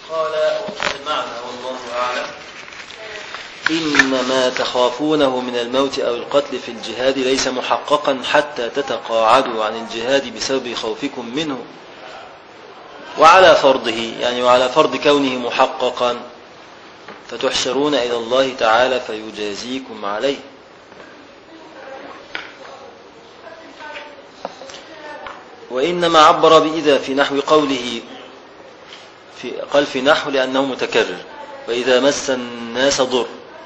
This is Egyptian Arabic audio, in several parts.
قال المعنى والله أعلم إنما تخافونه من الموت أو القتل في الجهاد ليس محققا حتى تتقاعدوا عن الجهاد بسبب خوفكم منه وعلى فرضه يعني وعلى فرض كونه محققا فتحشرون إلى الله تعالى فيجازيكم عليه وإنما عبر بإذا في نحو قوله في قال في نحو لأنه متكرر وإذا مس الناس ضر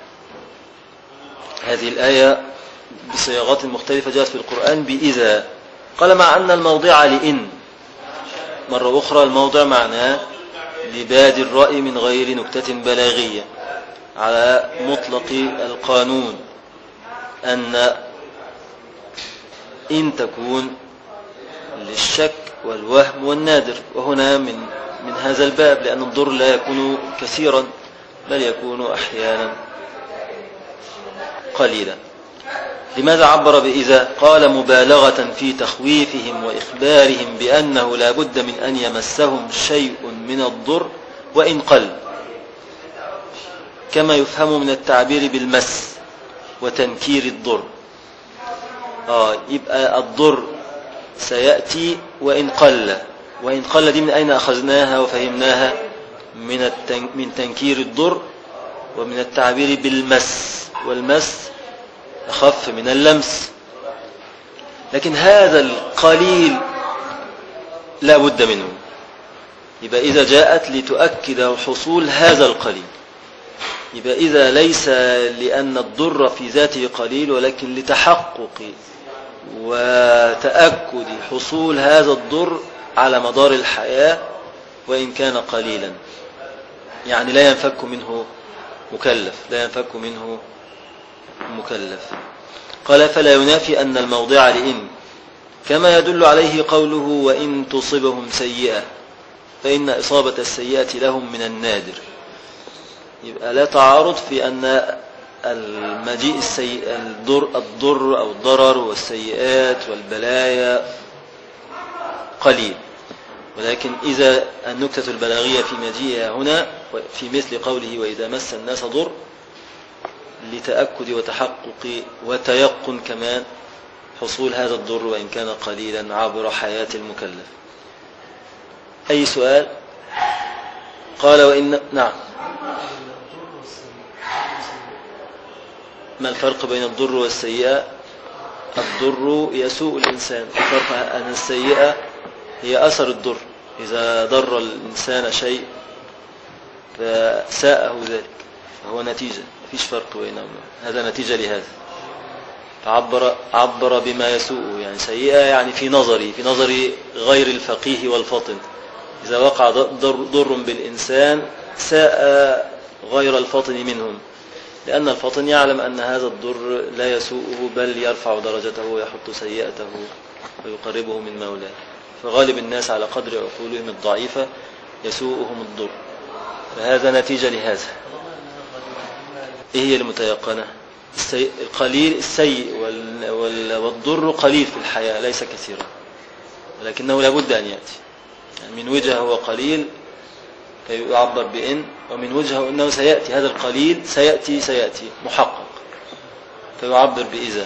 هذه الآية بصياغات مختلفة جاءت في القرآن بإذا قال مع أن الموضع لإن مرة أخرى الموضع معناه لباد الرأي من غير نكتة بلاغية على مطلق القانون أن إن تكون للشك والوهم والنادر وهنا من من هذا الباب لأن الضر لا يكون كثيرا بل يكون أحيانا قليلا لماذا عبر بإذا قال مبالغة في تخويفهم وإخبارهم بأنه لا بد من أن يمسهم شيء من الضر وإن قل كما يفهم من التعبير بالمس وتنكير الضر آه يبقى الضر سيأتي وإن قل وإن قل دي من أين أخذناها وفهمناها من, التن من تنكير الضر ومن التعبير بالمس والمس أخف من اللمس لكن هذا القليل لا بد منه يبقى إذا جاءت لتؤكد حصول هذا القليل يبقى إذا ليس لأن الضر في ذاته قليل ولكن لتحقق وتأكد حصول هذا الضر على مدار الحياة وإن كان قليلا يعني لا ينفك منه مكلف لا ينفك منه مكلف قال فلا ينافي أن الموضع لإن كما يدل عليه قوله وإن تصبهم سيئة فإن إصابة السيئة لهم من النادر يبقى لا تعارض في أن المجيء السيء الضر, الضر أو الضرر والسيئات والبلايا قليل ولكن إذا النكتة البلاغية في مجيئها هنا في مثل قوله وإذا مس الناس ضر لتأكد وتحقق وتيقن كمان حصول هذا الضر وإن كان قليلا عبر حياة المكلف أي سؤال قال وإن نعم ما الفرق بين الضر والسيئة الضر يسوء الإنسان الفرق أن السيئة هي أثر الضر إذا ضر الإنسان شيء فساءه ذلك فهو نتيجة فيش فرق بينهما هذا نتيجة لهذا فعبر عبر بما يسوءه يعني سيئة يعني في نظري في نظر غير الفقيه والفطن إذا وقع ضر, ضر بالإنسان ساء غير الفطن منهم لأن الفطن يعلم أن هذا الضر لا يسوءه بل يرفع درجته ويحط سيئته ويقربه من مولاه فغالب الناس على قدر عقولهم الضعيفة يسوءهم الضر فهذا نتيجة لهذا إيه هي المتيقنة السيء القليل السيء والضر قليل في الحياة ليس كثيرا ولكنه لابد أن يأتي يعني من وجهه هو قليل فيعبر بإن ومن وجهه أنه سيأتي هذا القليل سيأتي سيأتي محقق فيعبر بإذا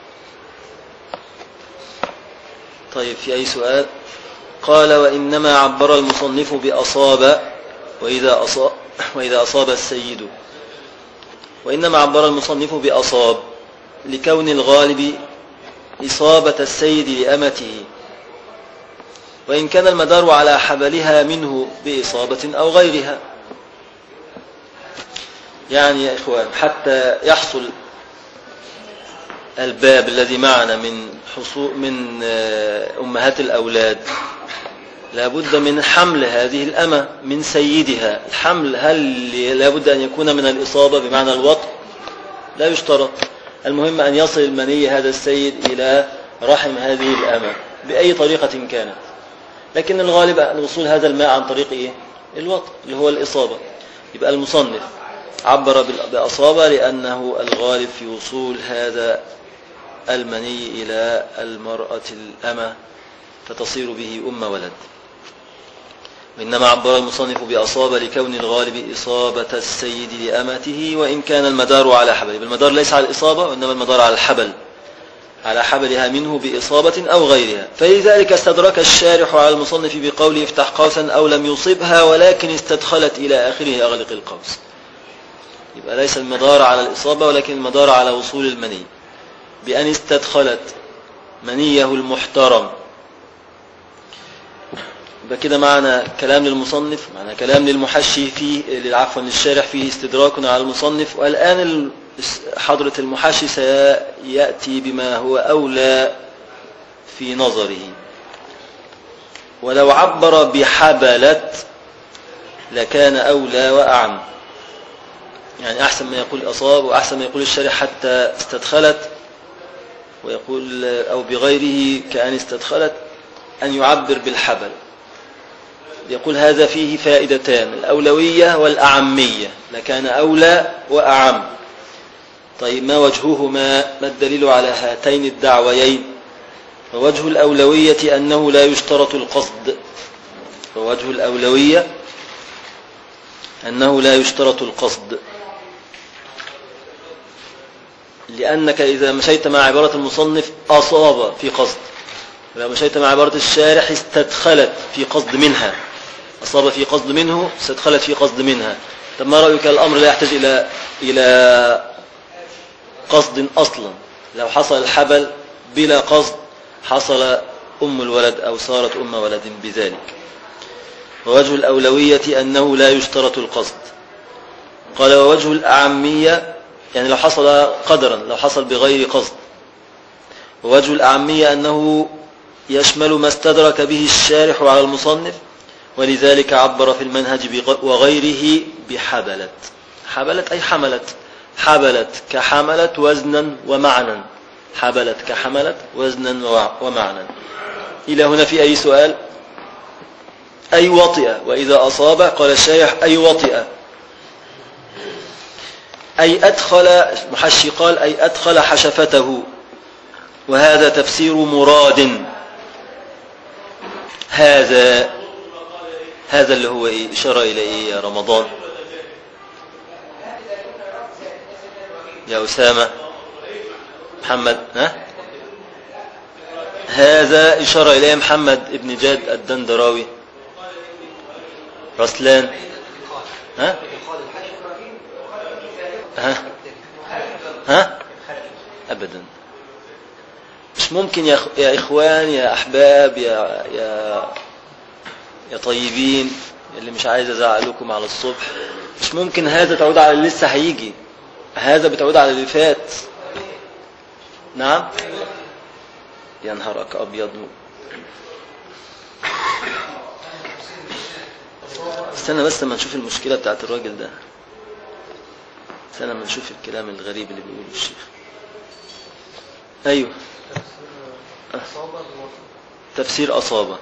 طيب في أي سؤال قال وإنما عبر المصنف بأصاب وإذا أصاب, وإذا أصاب السيد وإنما عبر المصنف بأصاب لكون الغالب إصابة السيد لأمته وإن كان المدار على حبلها منه بإصابة أو غيرها يعني يا إخوان حتى يحصل الباب الذي معنا من حصول من أمهات الأولاد لابد من حمل هذه الأمة من سيدها الحمل هل لابد أن يكون من الإصابة بمعنى الوطء لا يشترط المهم أن يصل المني هذا السيد إلى رحم هذه الأمة بأي طريقة كانت لكن الغالب أن وصول هذا الماء عن طريق إيه؟ الوطء اللي هو الإصابة يبقى المصنف عبر بأصابة لأنه الغالب في وصول هذا المني إلى المرأة الأمة فتصير به أم ولد وإنما عبر المصنف بأصاب لكون الغالب إصابة السيد لأمته وإن كان المدار على حبل المدار ليس على الإصابة وإنما المدار على الحبل على حبلها منه بإصابة أو غيرها فلذلك استدرك الشارح على المصنف بقوله افتح قوسا أو لم يصبها ولكن استدخلت إلى آخره أغلق القوس يبقى ليس المدار على الإصابة ولكن المدار على وصول المني بأن استدخلت منيه المحترم يبقى كده معنا كلام للمصنف معنا كلام للمحشي فيه عفوا للشارح فيه استدراك على المصنف والآن حضرة المحشي سيأتي بما هو أولى في نظره ولو عبر بحبلت لكان أولى وأعم يعني أحسن ما يقول أصاب وأحسن ما يقول الشارح حتى استدخلت ويقول أو بغيره كأن استدخلت أن يعبر بالحبل يقول هذا فيه فائدتان الأولوية والأعمية لكان أولى وأعم طيب ما وجههما ما الدليل على هاتين الدعويين ووجه الأولوية أنه لا يشترط القصد ووجه الأولوية أنه لا يشترط القصد لأنك إذا مشيت مع عبارة المصنف أصاب في قصد لو مشيت مع عبارة الشارح استدخلت في قصد منها أصاب في قصد منه استدخلت في قصد منها طب ما رأيك الأمر لا يحتاج إلى إلى قصد أصلا لو حصل الحبل بلا قصد حصل أم الولد أو صارت أم ولد بذلك ووجه الأولوية أنه لا يشترط القصد قال ووجه الأعمية يعني لو حصل قدرا لو حصل بغير قصد ووجه الأعمية أنه يشمل ما استدرك به الشارح على المصنف ولذلك عبر في المنهج وغيره بحبلت حبلت أي حملت حبلت كحملت وزنا ومعنى حبلت كحملت وزنا ومعنى إلى هنا في أي سؤال أي وطئ وإذا أصاب قال الشارح أي وطئ أي أدخل محشي قال أي أدخل حشفته وهذا تفسير مراد هذا هذا اللي هو إيه إشارة إلى إيه يا رمضان يا أسامة محمد ها هذا إشارة إليه محمد ابن جاد الدندراوي رسلان ها ها ها أبدا مش ممكن يا, يا إخوان يا أحباب يا, يا, يا طيبين اللي مش عايز أزعلكم على الصبح مش ممكن هذا تعود على اللي لسه هيجي هذا بتعود على اللي فات نعم يا نهارك أبيض استنى بس لما نشوف المشكلة بتاعت الراجل ده استنى لما نشوف الكلام الغريب اللي بيقوله الشيخ أيوه تفسير أصابة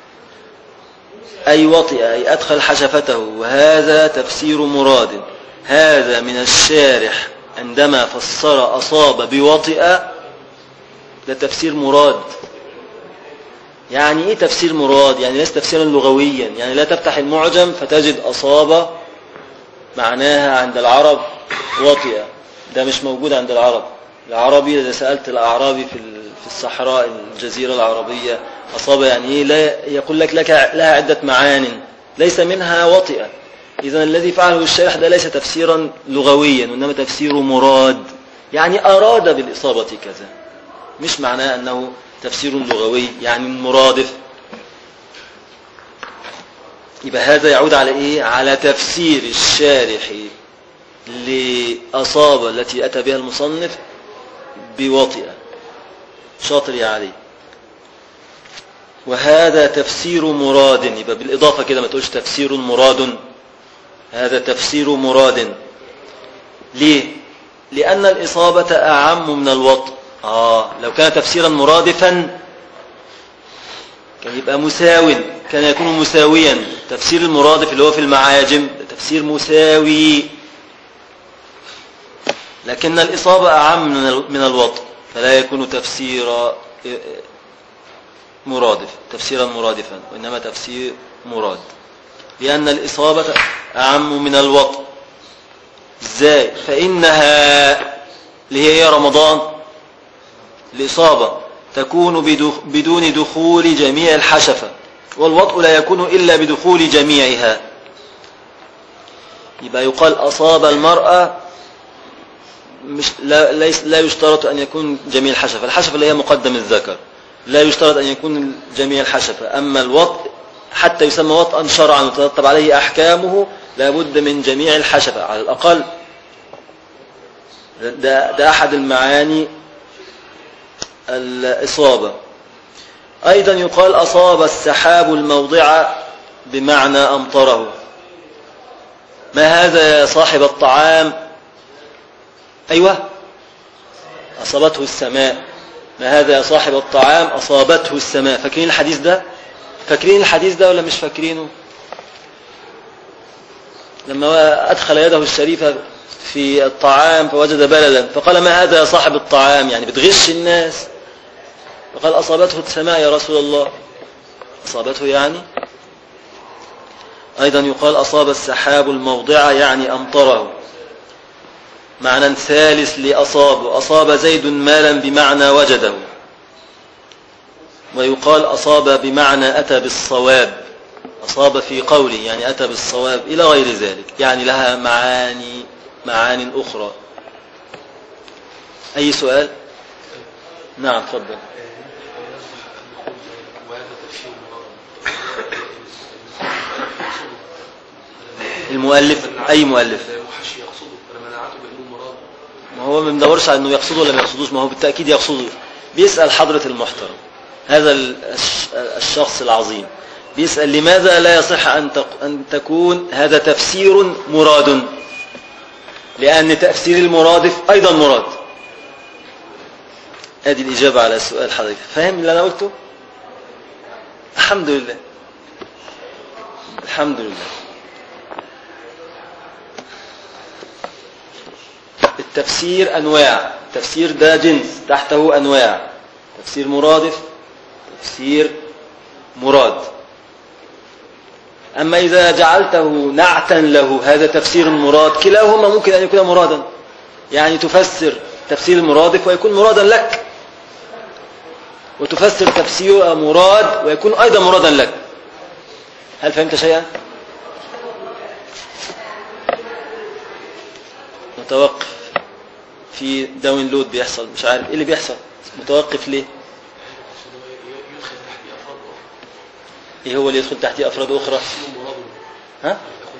أي وطئ أي أدخل حشفته وهذا تفسير مراد هذا من الشارح عندما فسر أصاب بوطئ ده تفسير مراد يعني ايه تفسير مراد يعني ليس تفسيرا لغويا يعني لا تفتح المعجم فتجد أصاب معناها عند العرب وطئ ده مش موجود عند العرب العربي إذا سألت الأعرابي في في الصحراء الجزيرة العربية أصاب يعني إيه لا يقول لك, لك لها عدة معان ليس منها وطئ إذا الذي فعله الشارح ده ليس تفسيرا لغويا وإنما تفسير مراد يعني أراد بالإصابة كذا مش معناه أنه تفسير لغوي يعني مرادف يبقى هذا يعود على إيه؟ على تفسير الشارح لأصاب التي أتى بها المصنف بوطئة شاطر يا علي وهذا تفسير مراد يبقى بالإضافة كده ما تقولش تفسير مراد هذا تفسير مراد ليه لأن الإصابة أعم من الوطء آه لو كان تفسيرا مرادفا كان يبقى مساو كان يكون مساويا تفسير المرادف اللي هو في المعاجم تفسير مساوي لكن الإصابة أعم من الوطء فلا يكون تفسير مرادف تفسيرا مرادفا وإنما تفسير مراد لأن الإصابة أعم من الوطء ازاي فإنها اللي هي رمضان الإصابة تكون بدون دخول جميع الحشفة والوطء لا يكون إلا بدخول جميعها يبقى يقال أصاب المرأة مش لا, ليس لا يشترط أن يكون جميع الحشفة الحشفة اللي هي مقدم الذكر لا يشترط أن يكون جميع الحشفة أما الوطء حتى يسمى وطئا شرعا وترتب عليه أحكامه لابد من جميع الحشفة على الأقل ده, ده أحد المعاني الإصابة أيضا يقال أصاب السحاب الموضع بمعنى أمطره ما هذا يا صاحب الطعام أيوة أصابته السماء ما هذا يا صاحب الطعام أصابته السماء فاكرين الحديث ده فاكرين الحديث ده ولا مش فاكرينه لما أدخل يده الشريفة في الطعام فوجد بلدا فقال ما هذا يا صاحب الطعام يعني بتغش الناس فقال أصابته السماء يا رسول الله أصابته يعني أيضا يقال أصاب السحاب الموضع يعني أمطره معنى ثالث لأصاب أصاب زيد مالا بمعنى وجده ويقال أصاب بمعنى أتى بالصواب أصاب في قوله يعني أتى بالصواب إلى غير ذلك يعني لها معاني معان أخرى أي سؤال نعم تفضل المؤلف أي مؤلف ما هو ما بندورش على انه يقصده ولا ما يقصدوش ما هو بالتأكيد يقصده بيسأل حضرة المحترم هذا الشخص العظيم بيسأل لماذا لا يصح أن تكون هذا تفسير مراد لأن تفسير المرادف أيضا مراد هذه الإجابة على سؤال حضرتك فاهم اللي أنا قلته الحمد لله الحمد لله التفسير أنواع التفسير ده جنس تحته أنواع تفسير مرادف تفسير مراد أما إذا جعلته نعتا له هذا تفسير مراد كلاهما ممكن أن يكون مرادا يعني تفسر تفسير المرادف ويكون مرادا لك وتفسر تفسير مراد ويكون أيضا مرادا لك هل فهمت شيئا؟ متوقف في داونلود بيحصل مش عارف ايه اللي بيحصل متوقف ليه ايه هو اللي يدخل تحتيه افراد اخرى ها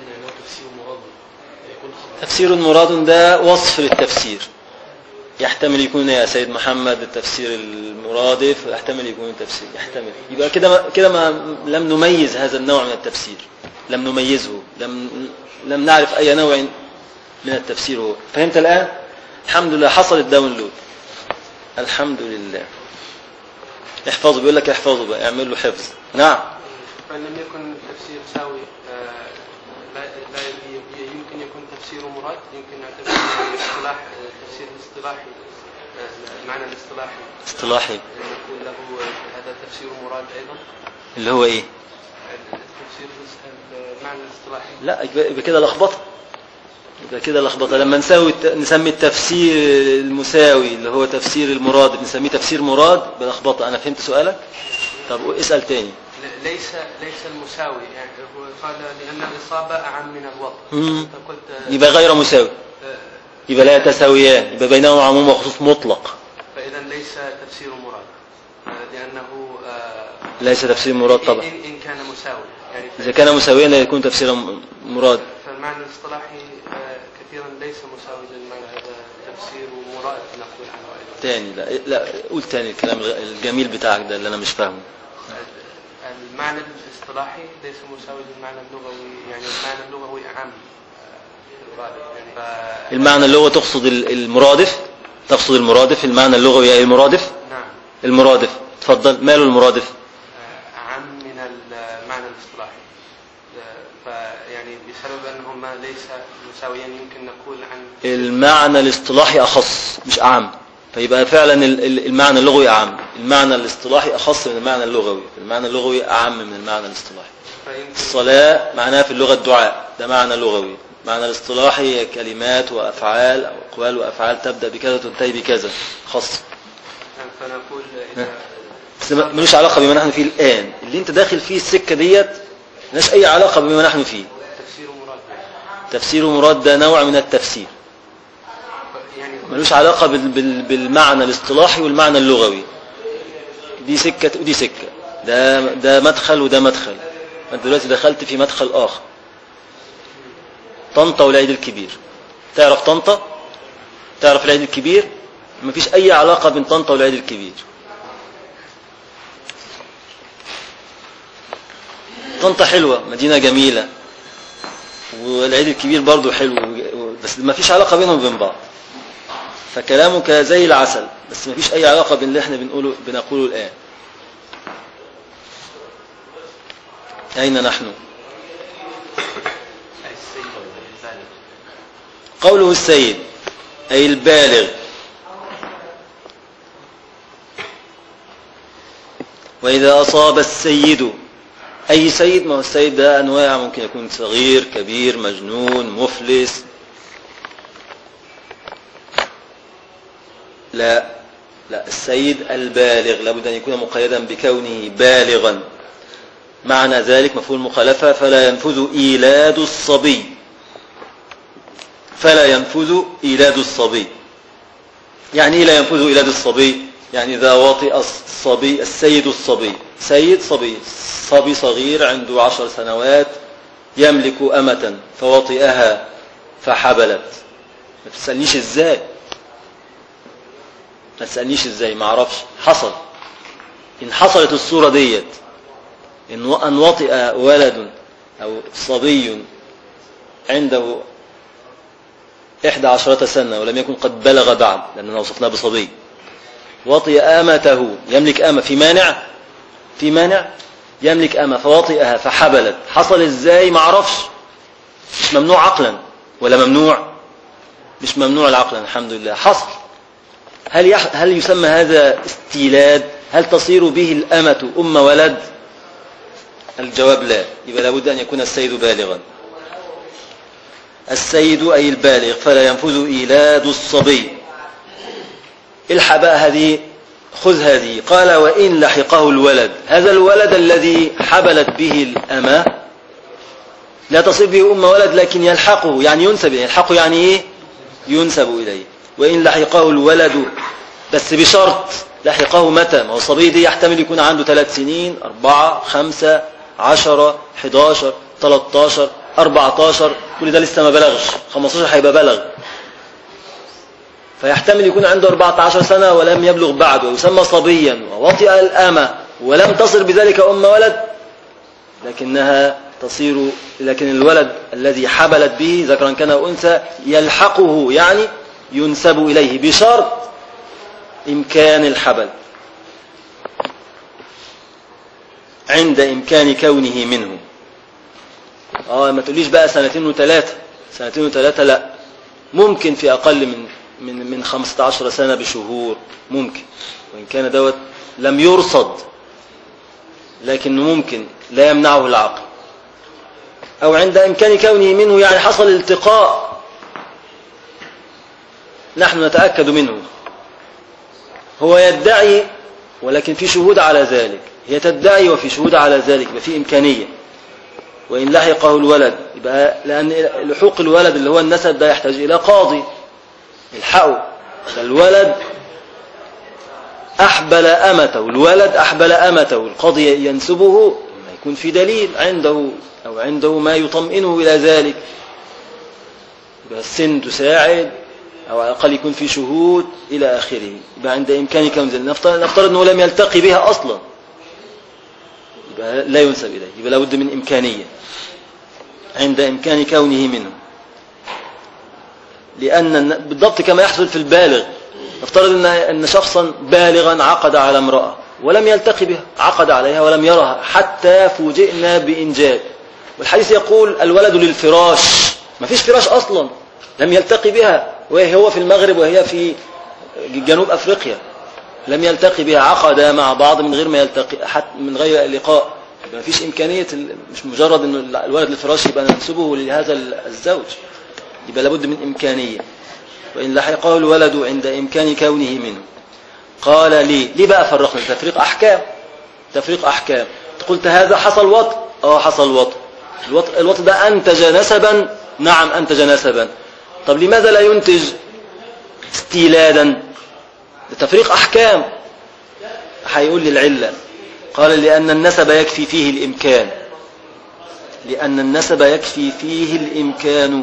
تفسير مراد ده وصف للتفسير يحتمل يكون يا سيد محمد التفسير المرادف يحتمل يكون التفسير يحتمل يبقى كده كده ما لم نميز هذا النوع من التفسير لم نميزه لم لم نعرف اي نوع من التفسير هو فهمت الان الحمد لله حصل الداونلود الحمد لله احفظه بيقول لك احفظه بقى اعمل له حفظ نعم فإن لم يكن التفسير ساوي لا لا يمكن يكون تفسير مراد يمكن نعتبر الاصطلاح التفسير الاصطلاحي المعنى الاصطلاحي اصطلاحي نقول له هذا تفسير مراد أيضا اللي هو ايه التفسير المعنى الاصطلاحي لا يبقى كده لخبطه يبقى كده لخبطه لما نساوي نسمي التفسير المساوي اللي هو تفسير المراد نسميه تفسير مراد بلخبطه انا فهمت سؤالك طب اسال تاني ليس ليس المساوي يعني هو قال لأن الإصابة أعم من الوضع مم. فقلت يبقى غير مساوي آه، يبقى لا يتساويان يبقى بينهما عموم وخصوص مطلق فإذا ليس تفسير مراد آه، لأنه آه، ليس تفسير مراد طبعا إن, إن كان مساوي يعني إذا كان مساويا لا يكون تفسيرا مراد فالمعنى الاصطلاحي آه، كثيرا ليس مساوي للمعنى هذا تفسير مراد نقول عنه أيضا تاني لا لا قول تاني الكلام الجميل بتاعك ده اللي أنا مش فاهمه المعنى الاصطلاحي ليس مساوي للمعنى اللغوي يعني المعنى اللغوي أعم آه، في الغالب يعني ف- المعنى اللغوي تقصد ال- المرادف تقصد المرادف المعنى اللغوي أي المرادف نعم المرادف تفضل ماله المرادف آه، أعم من المعنى الاصطلاحي آه، فيعني بسبب أنهما ليس مساويين يمكن نقول عن المعنى الاصطلاحي أخص مش أعم فيبقى فعلا ال- ال- المعنى اللغوي أعم المعنى الاصطلاحي أخص من المعنى اللغوي المعنى اللغوي أعم من المعنى الاصطلاحي فيمكن الصلاة معناها في اللغة الدعاء ده معنى لغوي معنى الاصطلاحي هي كلمات وأفعال أو أقوال وأفعال تبدأ بكذا وتنتهي بكذا خاص فنقول إذا بس ما- ملوش علاقة بما نحن فيه الآن اللي انت داخل فيه السكة ديت ملوش أي علاقة بما نحن فيه تفسير مراد تفسير مراد ده نوع من التفسير يعني ملوش علاقة بال بال بالمعنى الاصطلاحي والمعنى اللغوي دي سكة ودي سكة ده ده مدخل وده مدخل انت دلوقتي دخلت في مدخل آخر طنطا والعيد الكبير تعرف طنطا تعرف العيد الكبير مفيش أي علاقة بين طنطا والعيد الكبير طنطا حلوة مدينة جميلة والعيد الكبير برضو حلو بس ما فيش علاقة بينهم وبين بعض فكلامك زي العسل بس ما فيش أي علاقة بين اللي احنا بنقوله, بنقوله الآن أين نحن السيد البالغ قوله السيد أي البالغ وإذا أصاب السيد أي سيد ما هو السيد ده أنواع ممكن يكون صغير كبير مجنون مفلس لا لا السيد البالغ لابد أن يكون مقيدا بكونه بالغا معنى ذلك مفهوم المخالفة فلا ينفذ إيلاد الصبي فلا ينفذ إيلاد الصبي يعني إيه لا ينفذ إيلاد الصبي يعني إذا وطئ الصبي السيد الصبي سيد صبي صبي صغير عنده عشر سنوات يملك أمة فوطئها فحبلت ما تسألنيش إزاي ما تسألنيش إزاي ما أعرفش حصل إن حصلت الصورة ديت إن أن وطئ ولد أو صبي عنده إحدى عشرة سنة ولم يكن قد بلغ بعد لأننا وصفناه بصبي وطئ أمته يملك أمة في مانع في مانع يملك أمة فوطئها فحبلت حصل إزاي ما عرفش مش ممنوع عقلا ولا ممنوع مش ممنوع العقلا الحمد لله حصل هل يح... هل يسمى هذا استيلاد هل تصير به الأمة أم ولد الجواب لا يبقى لابد أن يكون السيد بالغا السيد أي البالغ فلا ينفذ إيلاد الصبي الحق بقى هذه خذ هذه قال وإن لحقه الولد هذا الولد الذي حبلت به الأمة لا تصير به أم ولد لكن يلحقه يعني ينسب إليه يلحقه يعني إيه ينسب إليه وإن لحقه الولد بس بشرط لحقه متى ما هو الصبي دي يحتمل يكون عنده ثلاث سنين أربعة خمسة عشرة حداشر تلاتاشر أربعتاشر كل ده لسه ما بلغش خمستاشر هيبقى بلغ فيحتمل يكون عنده 14 سنة ولم يبلغ بعد ويسمى صبيا ووطئ الأمة ولم تصل بذلك أم ولد لكنها تصير لكن الولد الذي حبلت به ذكرا كان أو أنثى يلحقه يعني ينسب إليه بشرط إمكان الحبل عند إمكان كونه منه آه ما تقوليش بقى سنتين وثلاثة سنتين وثلاثة لا ممكن في أقل من من من 15 سنة بشهور ممكن وإن كان دوت لم يرصد لكنه ممكن لا يمنعه العقل أو عند إمكان كونه منه يعني حصل التقاء نحن نتأكد منه هو يدعي ولكن في شهود على ذلك هي تدعي وفي شهود على ذلك يبقى في إمكانية وإن لحقه الولد يبقى لأن لحوق الولد اللي هو النسب ده يحتاج إلى قاضي الحقه فالولد أحبل أمته الولد أحبل أمته القاضي ينسبه ما يكون في دليل عنده أو عنده ما يطمئنه إلى ذلك يبقى السن تساعد أو على الأقل يكون في شهود إلى آخره يبقى عند إمكانك ذلك نفترض, نفترض أنه لم يلتقي بها أصلا يبقى لا ينسب إليه يبقى لابد من إمكانية عند إمكان كونه منه لأن بالضبط كما يحصل في البالغ نفترض أن أن شخصا بالغا عقد على امرأة ولم يلتقي بها عقد عليها ولم يرها حتى فوجئنا بإنجاب والحديث يقول الولد للفراش ما فيش فراش أصلا لم يلتقي بها وهو في المغرب وهي في جنوب أفريقيا لم يلتقي بها عقدا مع بعض من غير ما يلتقي حتى من غير لقاء ما فيش إمكانية ال- مش مجرد أن الولد الفراش يبقى ننسبه لهذا الزوج يبقى لابد من إمكانية وإن لحقه الولد عند إمكان كونه منه قال لي ليه بقى فرقنا تفريق أحكام تفريق أحكام قلت هذا حصل وطء اه حصل وطء الوطء, الوطء ده أنتج نسبا نعم أنتج نسبا طب لماذا لا ينتج استيلادا ده تفريق أحكام هيقول لي العلة قال لأن النسب يكفي فيه الإمكان لأن النسب يكفي فيه الإمكان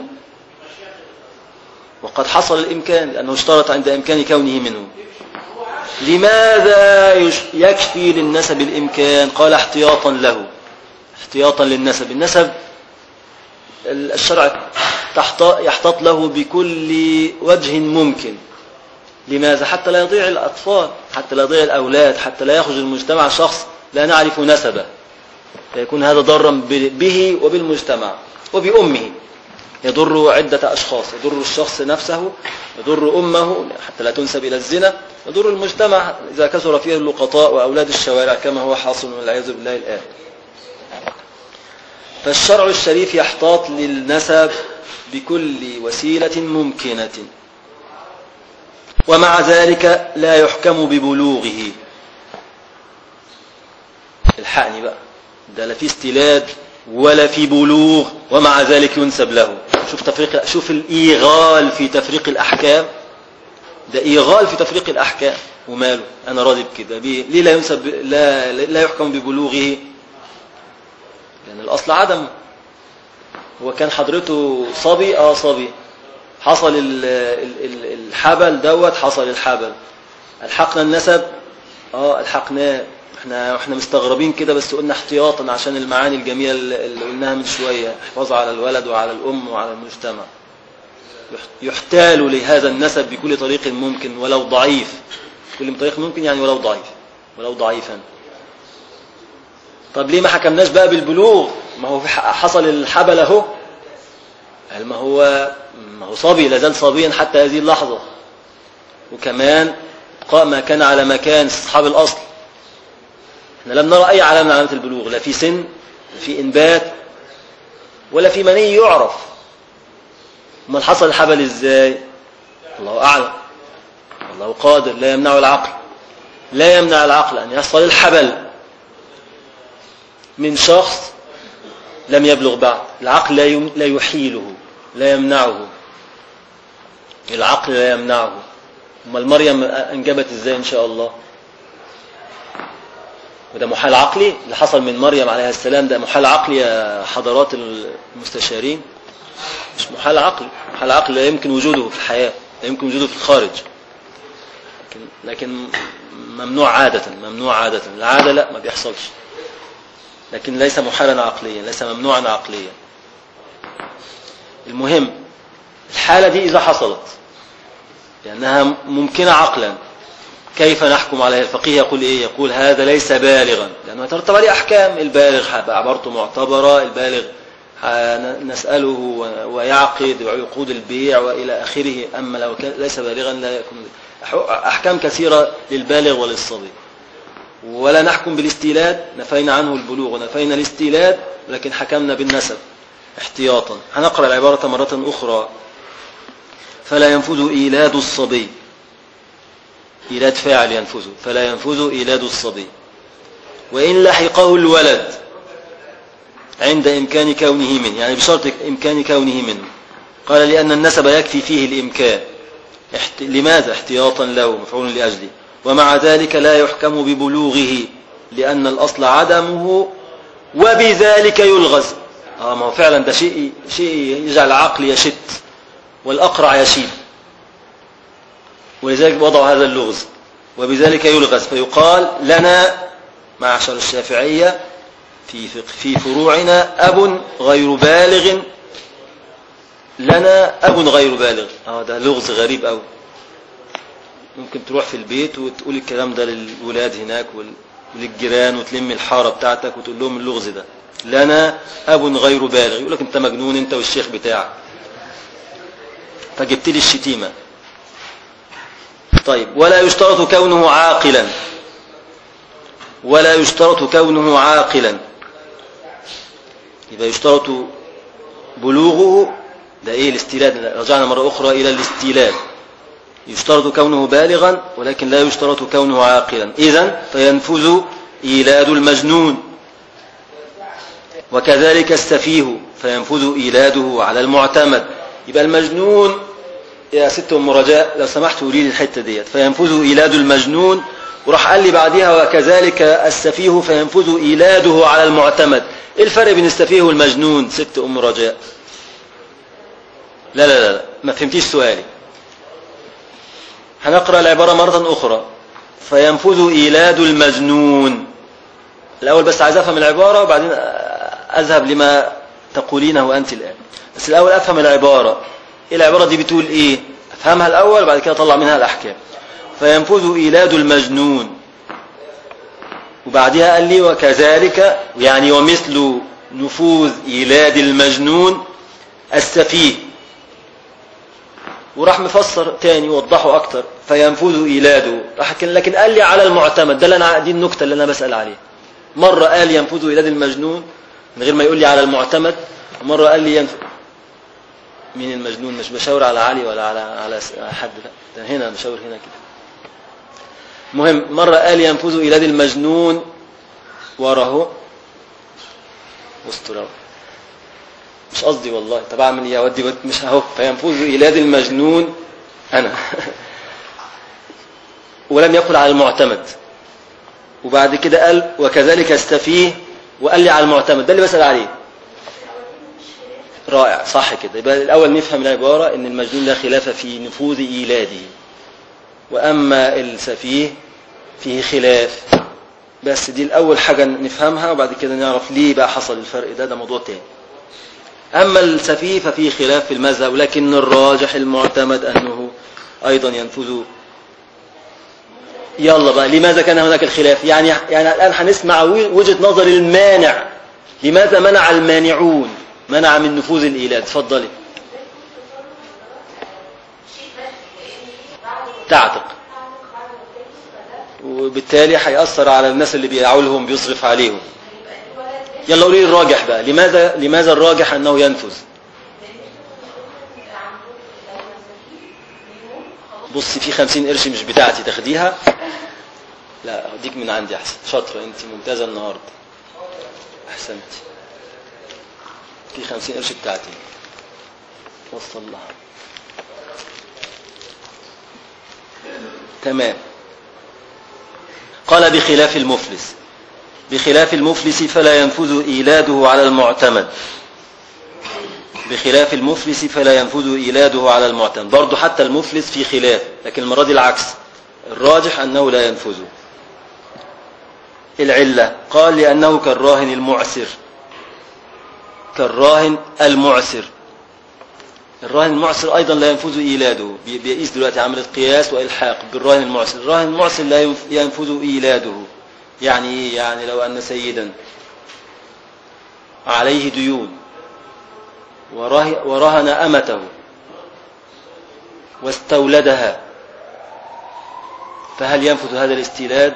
وقد حصل الإمكان لأنه اشترط عند إمكان كونه منه لماذا يش- يكفي للنسب الإمكان قال احتياطا له احتياطا للنسب النسب ال- الشرع تحت- يحتاط له بكل وجه ممكن لماذا حتى لا يضيع الأطفال حتى لا يضيع الأولاد حتى لا يخرج المجتمع شخص لا نعرف نسبه فيكون هذا ضرا ب- به وبالمجتمع وبأمه يضر عدة أشخاص يضر الشخص نفسه يضر أمه حتى لا تنسب إلى الزنا يضر المجتمع إذا كثر فيه اللقطاء وأولاد الشوارع كما هو حاصل والعياذ بالله الآن فالشرع الشريف يحتاط للنسب بكل وسيلة ممكنة ومع ذلك لا يحكم ببلوغه الحقني بقى ده لا في استيلاد ولا في بلوغ ومع ذلك ينسب له شوف تفريق شوف الإيغال في تفريق الأحكام ده إيغال في تفريق الأحكام وماله أنا راضي بكده بيه. ليه لا ينسب لا, لا يحكم ببلوغه لأن الأصل عدم هو كان حضرته صبي اه صبي حصل ال- ال- ال- الحبل دوت حصل الحبل الحقنا النسب اه الحقناه احنا احنا مستغربين كده بس قلنا احتياطا عشان المعاني الجميله اللي اللي قلناها من شويه حفاظ على الولد وعلى الام وعلى المجتمع يح- يحتال لهذا النسب بكل طريق ممكن ولو ضعيف كل طريق ممكن يعني ولو ضعيف ولو ضعيفا طب ليه ما حكمناش بقى بالبلوغ ما هو في ح- حصل الحبل اهو هل ما هو ما هو صبي لازال صبيا حتى هذه اللحظة وكمان بقاء ما كان على مكان أصحاب الأصل احنا لم نرى أي علامة من علامات البلوغ لا في سن لا في إنبات ولا في مني يعرف امال حصل الحبل ازاي الله أعلم الله قادر لا يمنع العقل لا يمنع العقل أن يحصل الحبل من شخص لم يبلغ بعد العقل لا يم- لا يحيله لا يمنعه العقل لا يمنعه امال مريم انجبت ازاي ان شاء الله وده محال عقلي اللي حصل من مريم عليها السلام ده محال عقلي يا حضرات المستشارين مش محال عقلي محال عقلي لا يمكن وجوده في الحياة لا يمكن وجوده في الخارج لكن, لكن ممنوع عادة ممنوع عادة العادة لا ما بيحصلش لكن ليس محالا عقليا ليس ممنوعا عقليا المهم الحالة دي إذا حصلت لأنها ممكنة عقلا كيف نحكم عليها الفقيه يقول إيه يقول هذا ليس بالغا لأنه يترتب عليه أحكام البالغ هيبقى عبارته معتبرة البالغ ه- نسأله ويعقد وعقود البيع وإلى آخره أما لو كان ليس بالغا لا يكون أحكام كثيرة للبالغ وللصبي ولا نحكم بالاستيلاد نفينا عنه البلوغ ونفينا الاستيلاد لكن حكمنا بالنسب احتياطا هنقرأ العبارة مرة أخرى فلا ينفذ إيلاد الصبي إيلاد فاعل ينفذ فلا ينفذ إيلاد الصبي وإن لحقه الولد عند إمكان كونه منه يعني بشرط إمكان كونه منه قال لأن النسب يكفي فيه الإمكان احت... لماذا احتياطا له مفعول لأجله ومع ذلك لا يحكم ببلوغه لأن الأصل عدمه وبذلك يلغز آه ما هو فعلا ده شيء شيء يجعل العقل يشت والأقرع يشيب ولذلك وضعوا هذا اللغز وبذلك يلغز فيقال لنا معشر الشافعية في فق- في فروعنا أب غير بالغ لنا أب غير بالغ اه ده لغز غريب أوي ممكن تروح في البيت وتقول الكلام ده للولاد هناك وال- وللجيران وتلم الحارة بتاعتك وتقول لهم اللغز ده لنا أب غير بالغ يقول لك أنت مجنون أنت والشيخ بتاعك فجبت لي الشتيمة طيب ولا يشترط كونه عاقلا ولا يشترط كونه عاقلا يبقى يشترط بلوغه ده ايه الاستيلاد رجعنا مرة أخرى إلى الاستيلاد يشترط كونه بالغا ولكن لا يشترط كونه عاقلا إذا فينفذ إيلاد المجنون وكذلك السفيه فينفذ إيلاده على المعتمد يبقى المجنون يا ست أم رجاء لو سمحت قولي لي الحتة ديت فينفذ إيلاد المجنون وراح قال لي بعدها وكذلك السفيه فينفذ إيلاده على المعتمد إيه الفرق بين السفيه والمجنون ست أم رجاء لا لا لا ما فهمتيش سؤالي هنقرأ العبارة مرة أخرى فينفذ إيلاد المجنون الأول بس عايز أفهم العبارة وبعدين أذهب لما تقولينه أنت الآن بس الأول أفهم العبارة إيه العبارة دي بتقول إيه أفهمها الأول وبعد كده أطلع منها الأحكام فينفذ إيلاد المجنون وبعدها قال لي وكذلك يعني ومثل نفوذ إيلاد المجنون السفيه وراح مفسر تاني وضحه أكتر فينفذ إيلاده لكن لكن قال لي على المعتمد ده اللي أنا دي النكتة اللي أنا بسأل عليها مرة قال ينفذ إيلاد المجنون من غير ما يقول لي على المعتمد ومرة قال لي ينفذ مين المجنون مش بشاور على علي ولا على على حد لا ده هنا بشاور هنا كده مهم مرة قال ينفذ إيلاد المجنون وراه واستر مش قصدي والله طب اعمل ايه اودي مش اهو فينفذ إيلاد المجنون انا ولم يقل على المعتمد وبعد كده قال وكذلك استفيه وقال لي على المعتمد ده اللي بسأل عليه رائع صح كده يبقى الأول نفهم العبارة إن المجنون لا خلاف في نفوذ إيلاده وأما السفيه فيه خلاف بس دي الأول حاجة نفهمها وبعد كده نعرف ليه بقى حصل الفرق ده ده موضوع تاني أما السفيه ففيه خلاف في المذهب ولكن الراجح المعتمد أنه أيضا ينفذ يلا بقى لماذا كان هناك الخلاف يعني يعني الآن هنسمع وجهة نظر المانع لماذا منع المانعون منع من نفوذ الإيلاد تفضلي تعتق وبالتالي هيأثر على الناس اللي بيعولهم بيصرف عليهم يلا قولي الراجح بقى لماذا لماذا الراجح أنه ينفذ بصي في خمسين قرش مش بتاعتي تاخديها لا أديك من عندي أحسن شاطرة أنت ممتازة النهاردة أحسنت في خمسين قرش بتاعتي وصل لها تمام قال بخلاف المفلس بخلاف المفلس فلا ينفذ إيلاده على المعتمد بخلاف المفلس فلا ينفذ إيلاده على المعتمد برضه حتى المفلس في خلاف لكن المرة دي العكس الراجح أنه لا ينفذ العلة قال لأنه كالراهن المعسر كالراهن المعسر الراهن المعسر أيضا لا ينفذ إيلاده بيقيس دلوقتي عملية قياس وإلحاق بالراهن المعسر الراهن المعسر لا ينفذ إيلاده يعني إيه يعني لو أن سيدا عليه ديون ورهن أمته واستولدها فهل ينفذ هذا الاستيلاد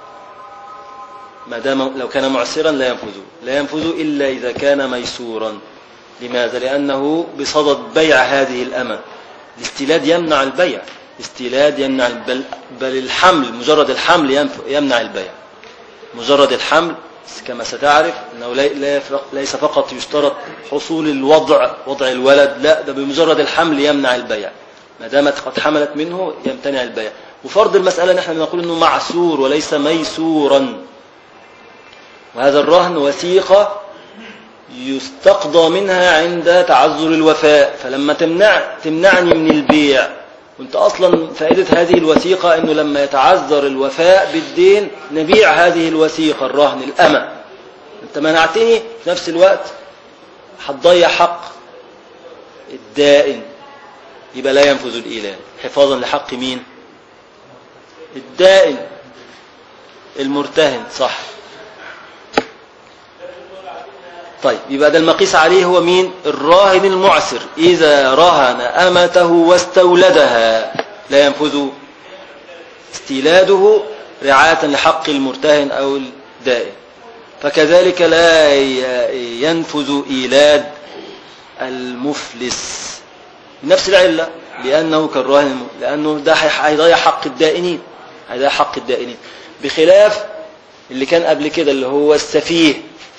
ما دام لو كان معسرا لا ينفذ لا ينفذ إلا إذا كان ميسورا لماذا لأنه بصدد بيع هذه الأمة الاستيلاد يمنع البيع الاستيلاد يمنع بل, بل الحمل مجرد الحمل يمنع البيع مجرد الحمل كما ستعرف أنه ليس فقط يشترط حصول الوضع وضع الولد لا ده بمجرد الحمل يمنع البيع ما دامت قد حملت منه يمتنع البيع وفرض المسألة نحن نقول أنه معسور وليس ميسورا وهذا الرهن وثيقة يستقضى منها عند تعذر الوفاء فلما تمنع تمنعني من البيع وانت اصلا فائدة هذه الوثيقة انه لما يتعذر الوفاء بالدين نبيع هذه الوثيقة الرهن الأمة انت منعتني في نفس الوقت هتضيع حق الدائن يبقى لا ينفذ الإيلان حفاظا لحق مين الدائن المرتهن صح طيب يبقى ده المقيس عليه هو مين الراهن المعسر إذا رهن أمته واستولدها لا ينفذ استيلاده رعاية لحق المرتهن أو الدائن فكذلك لا ي- ينفذ إيلاد المفلس بنفس العلة لأنه كالراهن لأنه ده هي- هيضيع حق الدائنين هيضيع حق الدائنين بخلاف اللي كان قبل كده اللي هو السفيه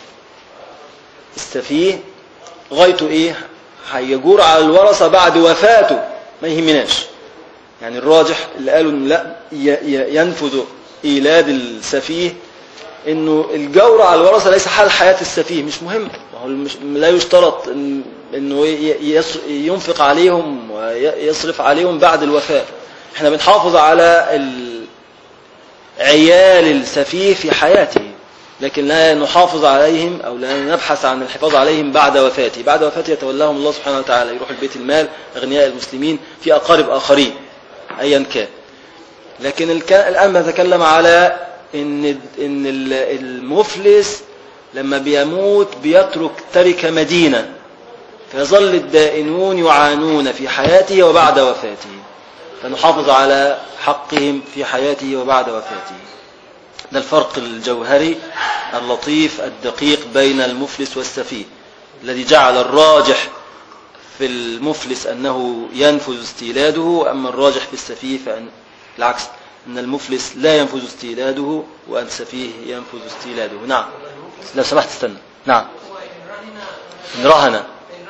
السفيه غايته ايه هيجور على الورثة بعد وفاته ما يهمناش يعني الراجح اللي قالوا إن لا ي- ي- ينفذ إيلاد السفيه انه الجور على الورثة ليس حال حياة السفيه مش مهم ما هو مش لا يشترط إن- انه ي- يص- ينفق عليهم ويصرف عليهم بعد الوفاة احنا بنحافظ على ال- عيال السفيه في حياته لكن لا نحافظ عليهم أو لا نبحث عن الحفاظ عليهم بعد وفاته بعد وفاته يتولاهم الله سبحانه وتعالى يروح البيت المال أغنياء المسلمين في أقارب آخرين أيا كان لكن الك- الآن نتكلم على إن إن ال- المفلس لما بيموت بيترك ترك مدينة فيظل الدائنون يعانون في حياته وبعد وفاته فنحافظ على حقهم في حياته وبعد وفاته ده الفرق الجوهري اللطيف الدقيق بين المفلس والسفيه الذي جعل الراجح في المفلس أنه ينفذ استيلاده أما الراجح في السفيه فأن العكس أن المفلس لا ينفذ استيلاده وأن السفيه ينفذ استيلاده نعم لو سمحت استنى نعم إن رهن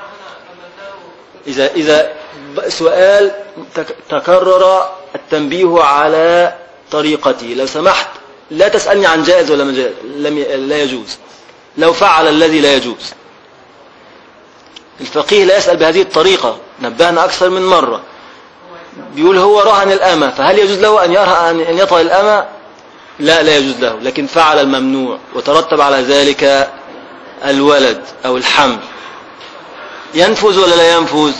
إذا إذا ب- سؤال تك- تكرر التنبيه على طريقتي لو سمحت لا تسألني عن جائز ولا ما جائز لم ي... لا يجوز لو فعل الذي لا يجوز الفقيه لا يسأل بهذه الطريقة نبهنا أكثر من مرة بيقول هو رهن الأمة فهل يجوز له أن يرهن أن يطأ الأمة لا لا يجوز له لكن فعل الممنوع وترتب على ذلك الولد أو الحمل ينفذ ولا لا ينفذ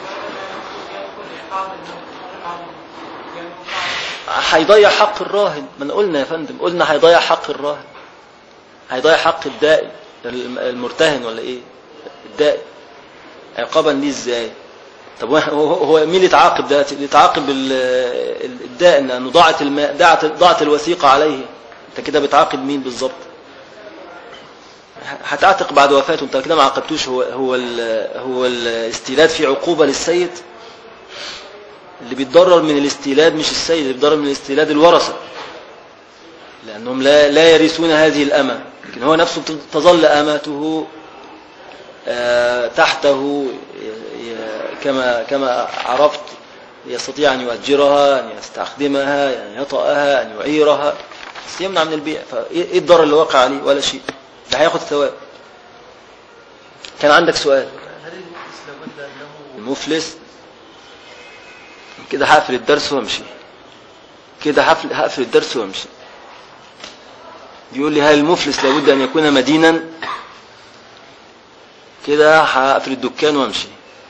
هيضيع حق الراهن ما أنا قلنا يا فندم قلنا هيضيع حق الراهن هيضيع حق الدائن الم- المرتهن ولا ايه الدائن عقابا ليه ازاي طب هو- هو هو مين اللي يتعاقب ده اللي يتعاقب ال- ال- الدائن لانه ضاعت الماء ضاعت ضاعت الوثيقه عليه انت كده بتعاقب مين بالظبط هتعتق بعد وفاته انت كده ما عاقبتوش هو هو ال- هو الاستيلاد في عقوبه للسيد اللي بيتضرر من الاستيلاد مش السيد اللي بيتضرر من الاستيلاد الورثه لانهم لا لا يرثون هذه الامه لكن هو نفسه تظل امته آه، تحته ي- ي- كما كما عرفت يستطيع ان يؤجرها ان يستخدمها ان يطأها ان يعيرها بس يمنع من البيع فايه الضرر اللي وقع عليه ولا شيء ده هياخد ثواب كان عندك سؤال هل المفلس لابد أنه المفلس كده هقفل الدرس وامشي كده هقفل هقفل الدرس وامشي بيقول لي هل المفلس لابد ان يكون مدينا كده هقفل الدكان وامشي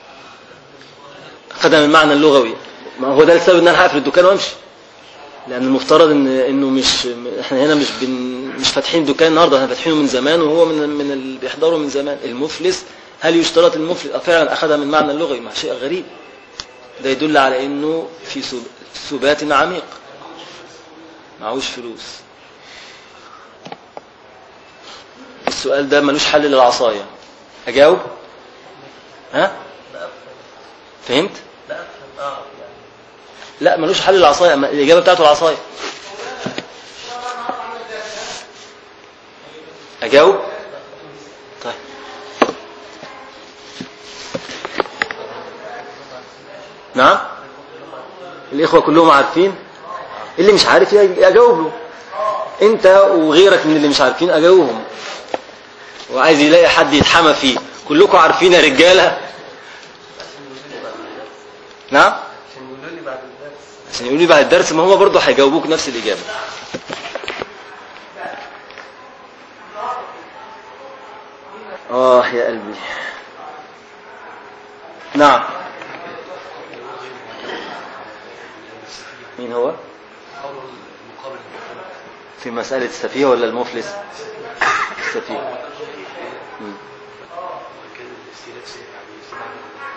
خدها من المعنى اللغوي ما هو ده السبب ان انا هقفل الدكان وامشي لان المفترض ان انه مش احنا هنا مش بن مش فاتحين دكان النهارده احنا فاتحينه من زمان وهو من من اللي بيحضروا من زمان المفلس هل يشترط المفلس آه فعلا اخذها من معنى اللغوي ما شيء غريب ده يدل على انه في سب- سبات عميق معهوش فلوس السؤال ده ملوش حل للعصاية اجاوب ها فهمت لا أفهم أعرف يعني لا ملوش حل للعصاية ما- الإجابة بتاعته العصاية أجاوب طيب نعم الإخوة كلهم عارفين اللي مش عارف ي- أجاوب له أنت وغيرك من اللي مش عارفين أجاوبهم وعايز يلاقي حد يتحمى فيه كلكم عارفين يا رجالة نعم عشان يقولوا لي بعد الدرس عشان يقولوا لي بعد الدرس ما هم برضه هيجاوبوك نفس الإجابة آه يا قلبي نعم مين هو في مسألة السفيه ولا المفلس السفيه مم.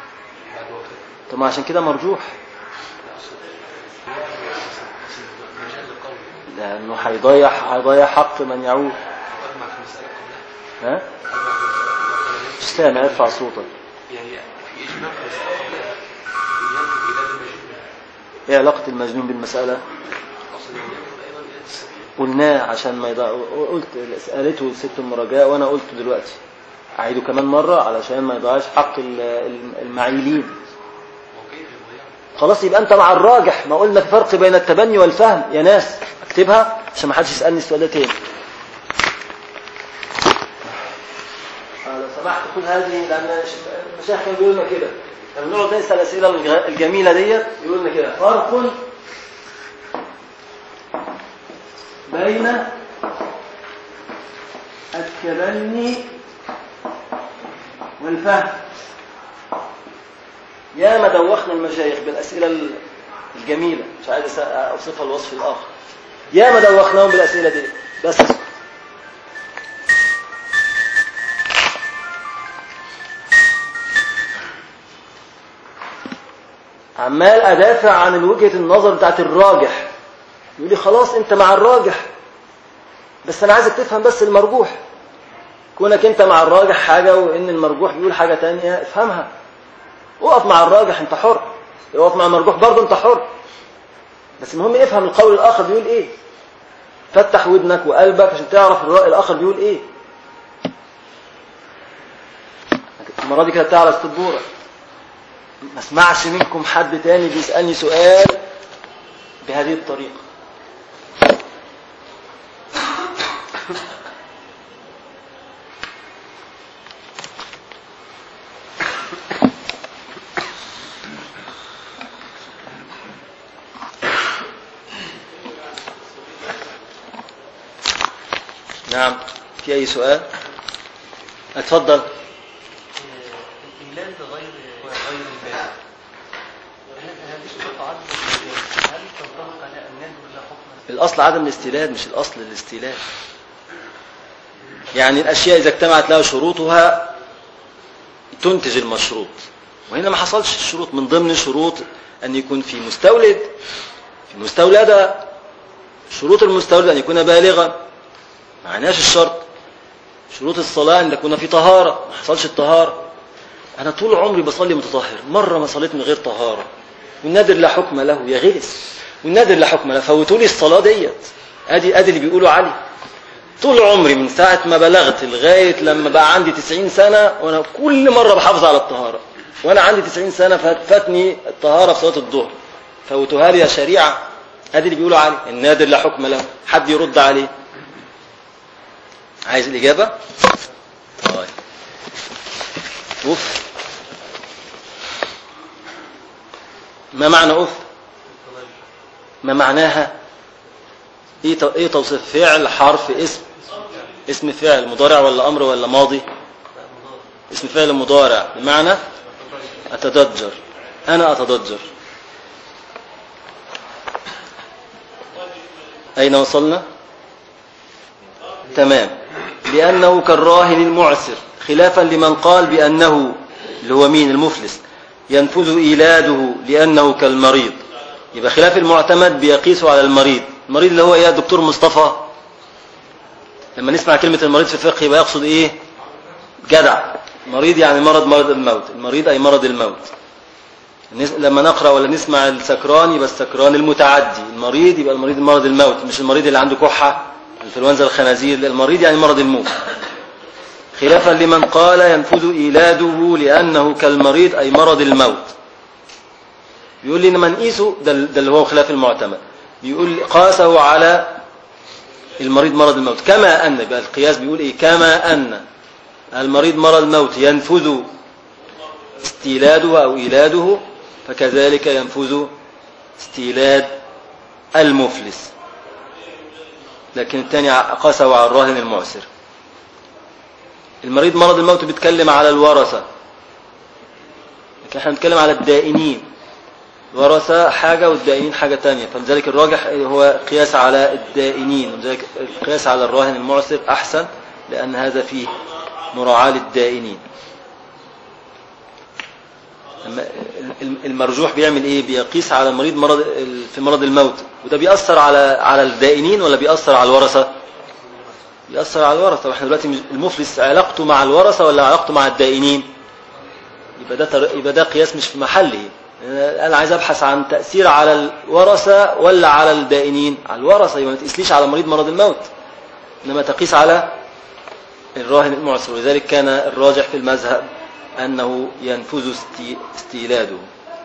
طب ما عشان كده مرجوح لأنه هيضيع هيضيع حق من يعود أجمع في المسألة كلها ها أجمع في المسألة كلها مش سامع ارفع صوتك يعني في إجماع في المسألة كلها ينفذ إلى المجنون ايه علاقة المجنون بالمسألة أصلا ينفذ أيضا إلى السبيل قلناه عشان ما يضيع قلت سألته ست المراجعة وأنا قلت دلوقتي أعيده كمان مرة علشان ما يضيعش حق ال- ال- المعيلين وكيف يضيع خلاص يبقى أنت مع الراجح ما قلنا في فرق بين التبني والفهم يا ناس اكتبها عشان ما حدش يسألني السؤال ده تاني آه، لو سمحت خد هذه لأن المشايخ كانوا بيقولوا لنا كده لما نقعد نسأل الأسئلة الغ- الجميلة ديت يقولوا لنا كده فرق بين التبني والفهم يا ما دوخنا المشايخ بالأسئلة ال- الجميلة مش عايز أس- أوصفها الوصف الآخر يا ما دوخناهم بالأسئلة دي بس عمال أدافع عن وجهة النظر بتاعت الراجح يقول لي خلاص أنت مع الراجح بس أنا عايزك تفهم بس المرجوح كونك أنت مع الراجح حاجة وإن المرجوح بيقول حاجة تانية افهمها اقف مع الراجح أنت حر اقف مع المرجوح برضه أنت حر بس المهم افهم القول الآخر بيقول إيه فتح ودنك وقلبك عشان تعرف الرأي الآخر بيقول إيه المرة دي كده تعرف تدبورك ما اسمعش منكم حد تاني بيسألني سؤال بهذه الطريقة نعم في أي سؤال اتفضل الإيلاد غير غير البالغ هذه الشروط عدد هل تنطبق على أن يدخل لا حكم الأصل عدم الاستيلاد مش الأصل الاستيلاد يعني الأشياء إذا اجتمعت لها شروطها تنتج المشروط وهنا ما حصلش الشروط من ضمن شروط أن يكون في مستولد في مستولدة شروط المستولد أن يكون بالغا ما معناش الشرط شروط الصلاة أن تكون في طهارة ما حصلش الطهارة أنا طول عمري بصلي متطهر مرة ما صليت من غير طهارة والنادر لا حكم له يا غلس والنادر لا حكم له فوتوا لي الصلاة ديت أدي أدي اللي بيقولوا علي طول عمري من ساعة ما بلغت لغاية لما بقى عندي 90 سنة وأنا كل مرة بحافظ على الطهارة وأنا عندي 90 سنة فات- فاتني الطهارة في صلاة الظهر فوتوها لي يا شريعة أدي اللي بيقولوا علي النادر لا حكم له حد يرد عليه عايز الإجابة؟ طيب أوف ما معنى أوف؟ ما معناها؟ إيه تو- إيه توصيف فعل حرف اسم اسم فعل مضارع ولا أمر ولا ماضي؟ اسم فعل مضارع بمعنى أتضجر أنا أتضجر أين وصلنا؟ تمام لأنه كالراهن المعسر خلافا لمن قال بأنه اللي هو مين المفلس ينفذ إيلاده لأنه كالمريض يبقى خلاف المعتمد بيقيسه على المريض المريض اللي هو إيه يا دكتور مصطفى لما نسمع كلمة المريض في الفقه يبقى يقصد إيه جدع مريض يعني مرض مرض الموت المريض أي مرض الموت نس- لما نقرأ ولا نسمع السكران يبقى السكران المتعدي المريض يبقى المريض مرض الموت مش المريض اللي عنده كحة انفلونزا الخنازير لا، المريض يعني مرض الموت خلافا لمن قال ينفذ إيلاده لأنه كالمريض أي مرض الموت يقول لي لما نقيسه ده, ده اللي هو خلاف المعتمد بيقول قاسه على المريض مرض الموت كما أن بقى القياس بيقول إيه كما أن المريض مرض الموت ينفذ استيلاده أو إيلاده فكذلك ينفذ استيلاد المفلس لكن الثاني قاسه على الراهن المعسر المريض مرض الموت بيتكلم على الورثة لكن احنا بنتكلم على الدائنين الورثة حاجة والدائنين حاجة تانية فلذلك الراجح هو قياس على الدائنين ولذلك القياس على الراهن المعسر أحسن لأن هذا فيه مراعاة للدائنين أما ال- المرجوح بيعمل ايه بيقيس على المريض مرض ال- في مرض الموت وده بيأثر على على الدائنين ولا بيأثر على الورثة بيأثر على الورثة واحنا دلوقتي مش- المفلس علاقته مع الورثة ولا علاقته مع الدائنين يبقى ده تر- يبقى ده قياس مش في محله انا عايز ابحث عن تأثير على الورثة ولا على الدائنين على الورثة يبقى ما تقيسليش على مريض مرض الموت انما تقيس على الراهن المعسر ولذلك كان الراجح في المذهب أنه ينفذ استي- استيلاده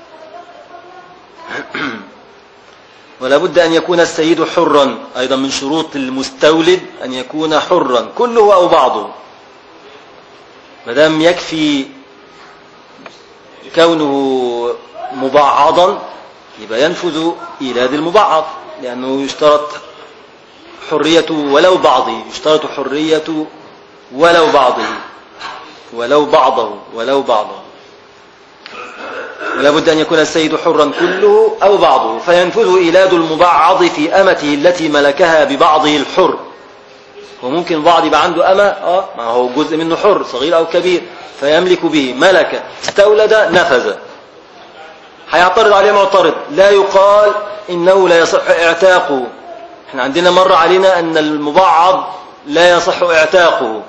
ولا بد أن يكون السيد حرا أيضا من شروط المستولد أن يكون حرا كله أو بعضه مدام يكفي كونه مبعضا يبقى ينفذ إيلاد المبعض لأنه يشترط حرية ولو بعضه يشترط حرية ولو بعضه ولو بعضه ولو بعضه ولا بد أن يكون السيد حرا كله أو بعضه فينفذ إيلاد المبعض في أمته التي ملكها ببعضه الحر وممكن بعض يبقى عنده أمة آه ما هو جزء منه حر صغير أو كبير فيملك به ملك استولد نفذ هيعترض عليه معترض لا يقال إنه لا يصح اعتاقه احنا عندنا مر علينا أن المبعض لا يصح اعتاقه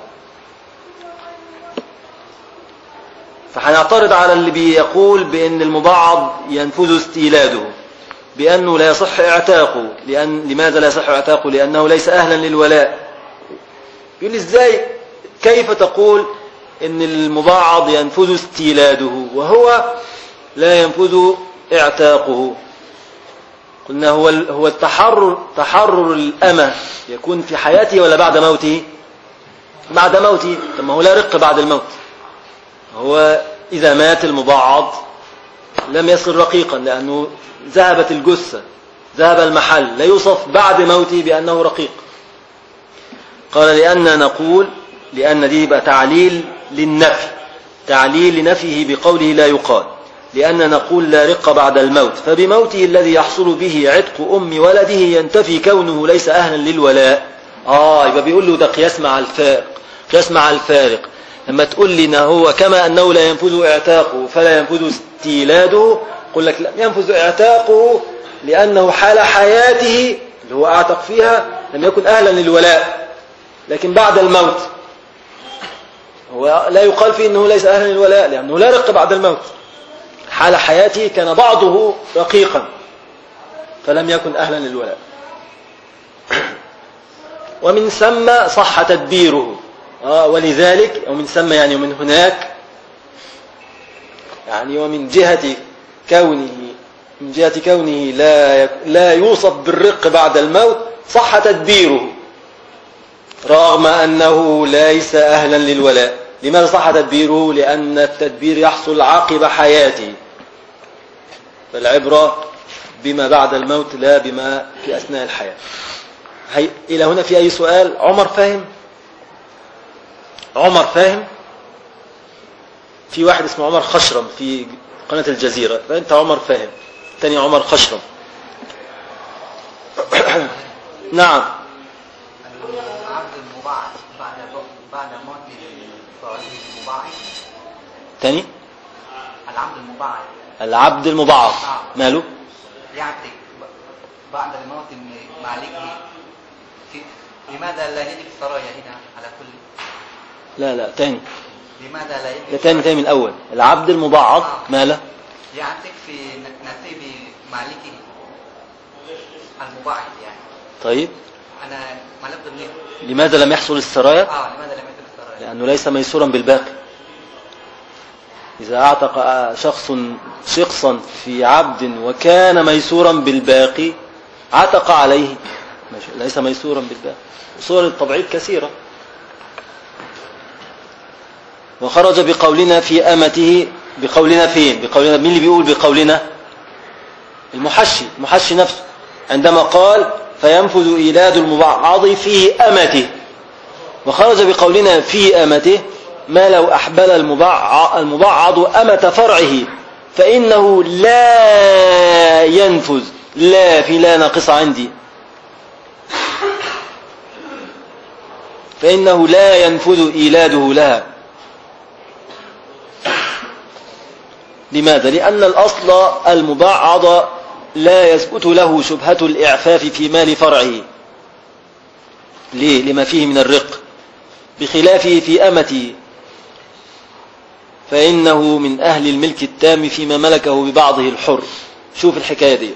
فهنعترض على اللي بيقول بأن المبعض ينفذ استيلاده بأنه لا يصح اعتاقه لأن لماذا لا يصح اعتاقه لأنه ليس أهلا للولاء يقول لي ازاي كيف تقول ان المبعض ينفذ استيلاده وهو لا ينفذ اعتاقه قلنا هو هو التحرر تحرر الأمة يكون في حياته ولا بعد موته بعد موته طب ما هو لا رق بعد الموت هو إذا مات المبعض لم يصل رقيقا لأنه ذهبت الجثة ذهب المحل لا يوصف بعد موته بأنه رقيق قال لأن نقول لأن دي يبقى تعليل للنفي تعليل لنفيه بقوله لا يقال لأن نقول لا رق بعد الموت فبموته الذي يحصل به عتق أم ولده ينتفي كونه ليس أهلا للولاء آه يبقى بيقول له ده قياس مع الفارق قياس مع الفارق لما تقول لي إن هو كما أنه لا ينفذ اعتاقه فلا ينفذ استيلاده قل لك لا ينفذ اعتاقه لأنه حال حياته اللي هو أعتق فيها لم يكن أهلا للولاء لكن بعد الموت هو لا يقال فيه أنه ليس أهلا للولاء لأنه لا رق بعد الموت حال حياته كان بعضه رقيقا فلم يكن أهلا للولاء ومن ثم صح تدبيره آه ولذلك ومن ثم يعني ومن هناك يعني ومن جهة كونه من جهة كونه لا لا يوصف بالرق بعد الموت صح تدبيره رغم أنه ليس أهلا للولاء لماذا صح تدبيره لأن التدبير يحصل عقب حياته فالعبرة بما بعد الموت لا بما في أثناء الحياة هي إلى هنا في أي سؤال عمر فاهم عمر فاهم في واحد اسمه عمر خشرم في قناة الجزيرة فأنت عمر فاهم تاني عمر خشرم نعم عبد المباعث بعد بعد موت صاحب المباعث تاني العبد المباعث العبد المبعض ماله يعتق بعد الموت من مالكه في- لماذا لا يجب السرايا هنا على كل لا لا تاني لماذا لا ده يجب تاني تاني من الأول العبد المبعض ماله يعتق في ن- نصيب مالكه المباعث يعني طيب انا ما لم منه لماذا لم يحصل السرايا اه لماذا لم يجب السرايا لأنه ليس ميسورا بالباقي إذا أعتق شخص شخصا في عبد وكان ميسورا بالباقي عتق عليه مش- ليس ميسورا بالباقي صور التبعيض كثيرة وخرج بقولنا في أمته بقولنا فين بقولنا مين اللي بيقول بقولنا المحشي المحشي نفسه عندما قال فينفذ إيلاد المبعض في أمته وخرج بقولنا في أمته ما لو أحبل المبع- المبعض أمة فرعه فإنه لا ينفذ لا في لا ناقص عندي فإنه لا ينفذ إيلاده لها لماذا؟ لأن الأصل المبعض لا يثبت له شبهة الإعفاف في مال فرعه ليه؟ لما فيه من الرق بخلافه في أمته فإنه من أهل الملك التام فيما ملكه ببعضه الحر شوف الحكاية دي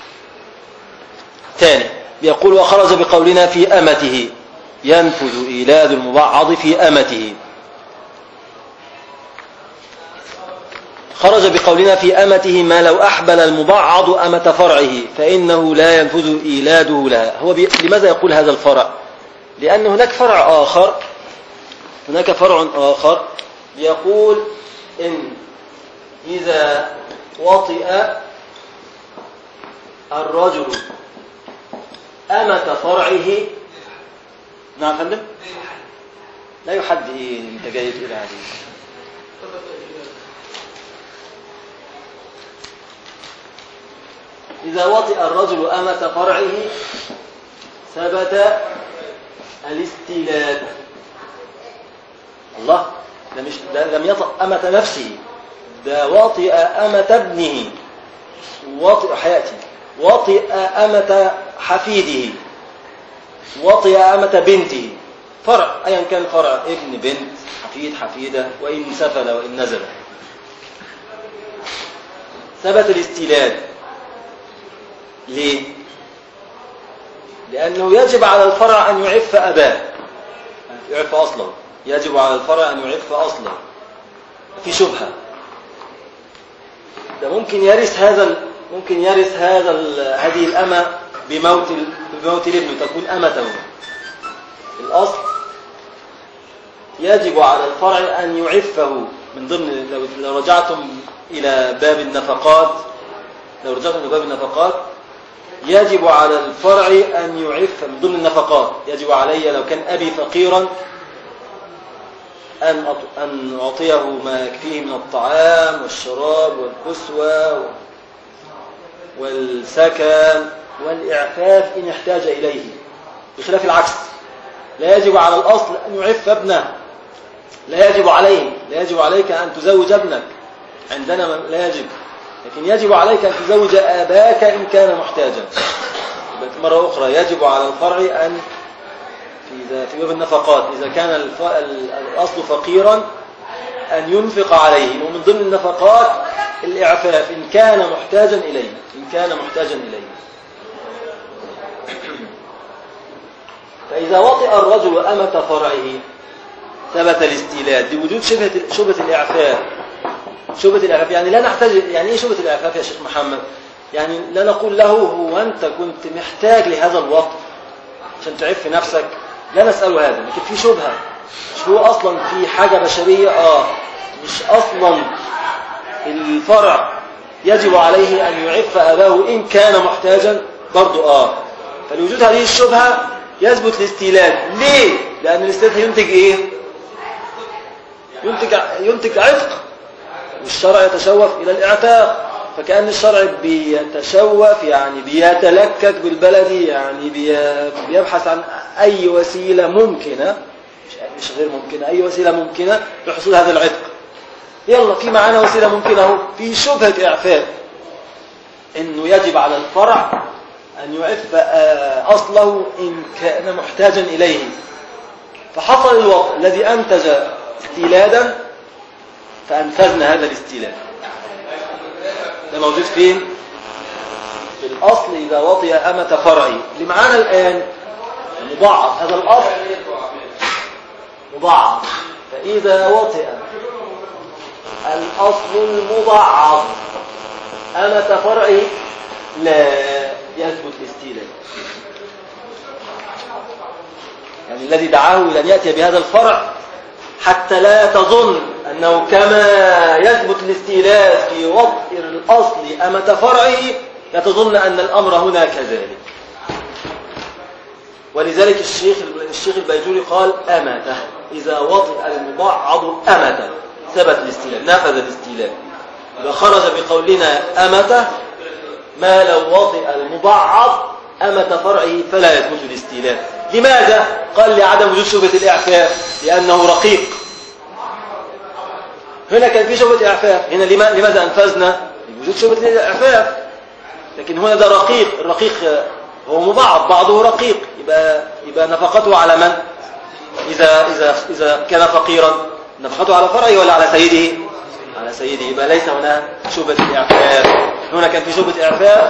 ثاني يقول وخرج بقولنا في أمته ينفذ إيلاد المبعض في أمته خرج بقولنا في أمته ما لو أحبل المبعض أمة فرعه فإنه لا ينفذ إيلاده لها هو بي... لماذا يقول هذا الفرع لأن هناك فرع آخر هناك فرع آخر يقول إن إذا وطئ الرجل أمة فرعه نعم فندم لا يحد إيه أنت جاي تقول عليه إذا وطئ الرجل أمة فرعه ثبت الاستيلاد الله ده مش ده لم يطأ أمة نفسه ده وطئ أمة ابنه وطئ حياتي وطئ أمة حفيده وطئ أمة بنته فرع أيا كان فرع ابن بنت حفيد حفيدة وإن سفل وإن نزل ثبت الاستيلاد ليه؟ لأنه يجب على الفرع أن يعف أباه يعف أصله يجب على الفرع أن يعف أصله في شبهة ده ممكن يرث هذا ممكن يرث هذا هذه الأمة بموت بموت الابن تكون أمته الأصل يجب على الفرع أن يعفه من ضمن لو, لو رجعتم إلى باب النفقات لو رجعتم إلى باب النفقات يجب على الفرع أن يعف من ضمن النفقات يجب علي لو كان أبي فقيرا أن أن أعطيه ما يكفيه من الطعام والشراب والكسوة والسكن والإعفاف إن احتاج إليه بخلاف العكس لا يجب على الأصل أن يعف ابنه لا يجب عليه لا يجب عليك أن تزوج ابنك عندنا لا يجب لكن يجب عليك أن تزوج آباك إن كان محتاجا مرة أخرى يجب على الفرع أن في في باب النفقات إذا كان الأصل فقيرا أن ينفق عليه ومن ضمن النفقات الإعفاف إن كان محتاجا إليه إن كان محتاجا إليه فإذا وطئ الرجل أمة فرعه ثبت الاستيلاد لوجود شبهة شبهة الإعفاف شبهة الإعفاف يعني لا نحتاج يعني إيه شبهة الإعفاف يا شيخ محمد يعني لا نقول له هو أنت كنت محتاج لهذا الوطء عشان تعف نفسك لا نسأله هذا لكن في شبهة مش هو أصلا في حاجة بشرية آه مش أصلا الفرع يجب عليه أن يعف أباه إن كان محتاجا برضو آه فلوجود هذه الشبهة يثبت الاستيلاد ليه؟ لأن الاستيلاد ينتج إيه؟ ينتج, ينتج عتق والشرع يتشوف إلى الإعتاق فكأن الشرع بيتشوف يعني بيتلكك بالبلدي يعني بيبحث عن أي وسيلة ممكنة مش غير ممكنة أي وسيلة ممكنة لحصول هذا العتق يلا في معانا وسيلة ممكنة اهو في شبهة إعفاف إنه يجب على الفرع أن يعف أصله إن كان محتاجا إليه فحصل الوقت الذي أنتج استيلادا فأنفذنا هذا الاستيلاد ده موجود فين في الأصل إذا وطي أمة فرعي اللي معانا الآن مضاعف هذا الأصل مضاعف فإذا وطئ الأصل المضاعف أمة فرعي لا يثبت الاستيلاد يعني الذي دعاه إلى أن يأتي بهذا الفرع حتى لا تظن أنه كما يثبت الاستيلاد في وطء الأصل أمة فرعه يتظن أن الأمر هنا كذلك ولذلك الشيخ الشيخ البيجوري قال أمته إذا وطئ المبعض أمته ثبت الاستيلاد نفذ الاستيلاد وخرج بقولنا أمته ما لو وطئ المبعض أمة فرعه فلا يثبت الاستيلاد لماذا؟ قال لعدم وجود شبهة الإعفاف لأنه رقيق هنا كان في شبهة إعفاف هنا لما- لماذا أنفذنا لوجود شبهة الإعفاف لكن هنا ده رقيق الرقيق آه، هو مضاعف بعضه رقيق يبقى يبقى نفقته على من إذا إذا إذا كان فقيرا نفقته على فرعه ولا على سيده على سيده يبقى ليس هنا شبهة الإعفاف هنا كان في شبهة إعفاف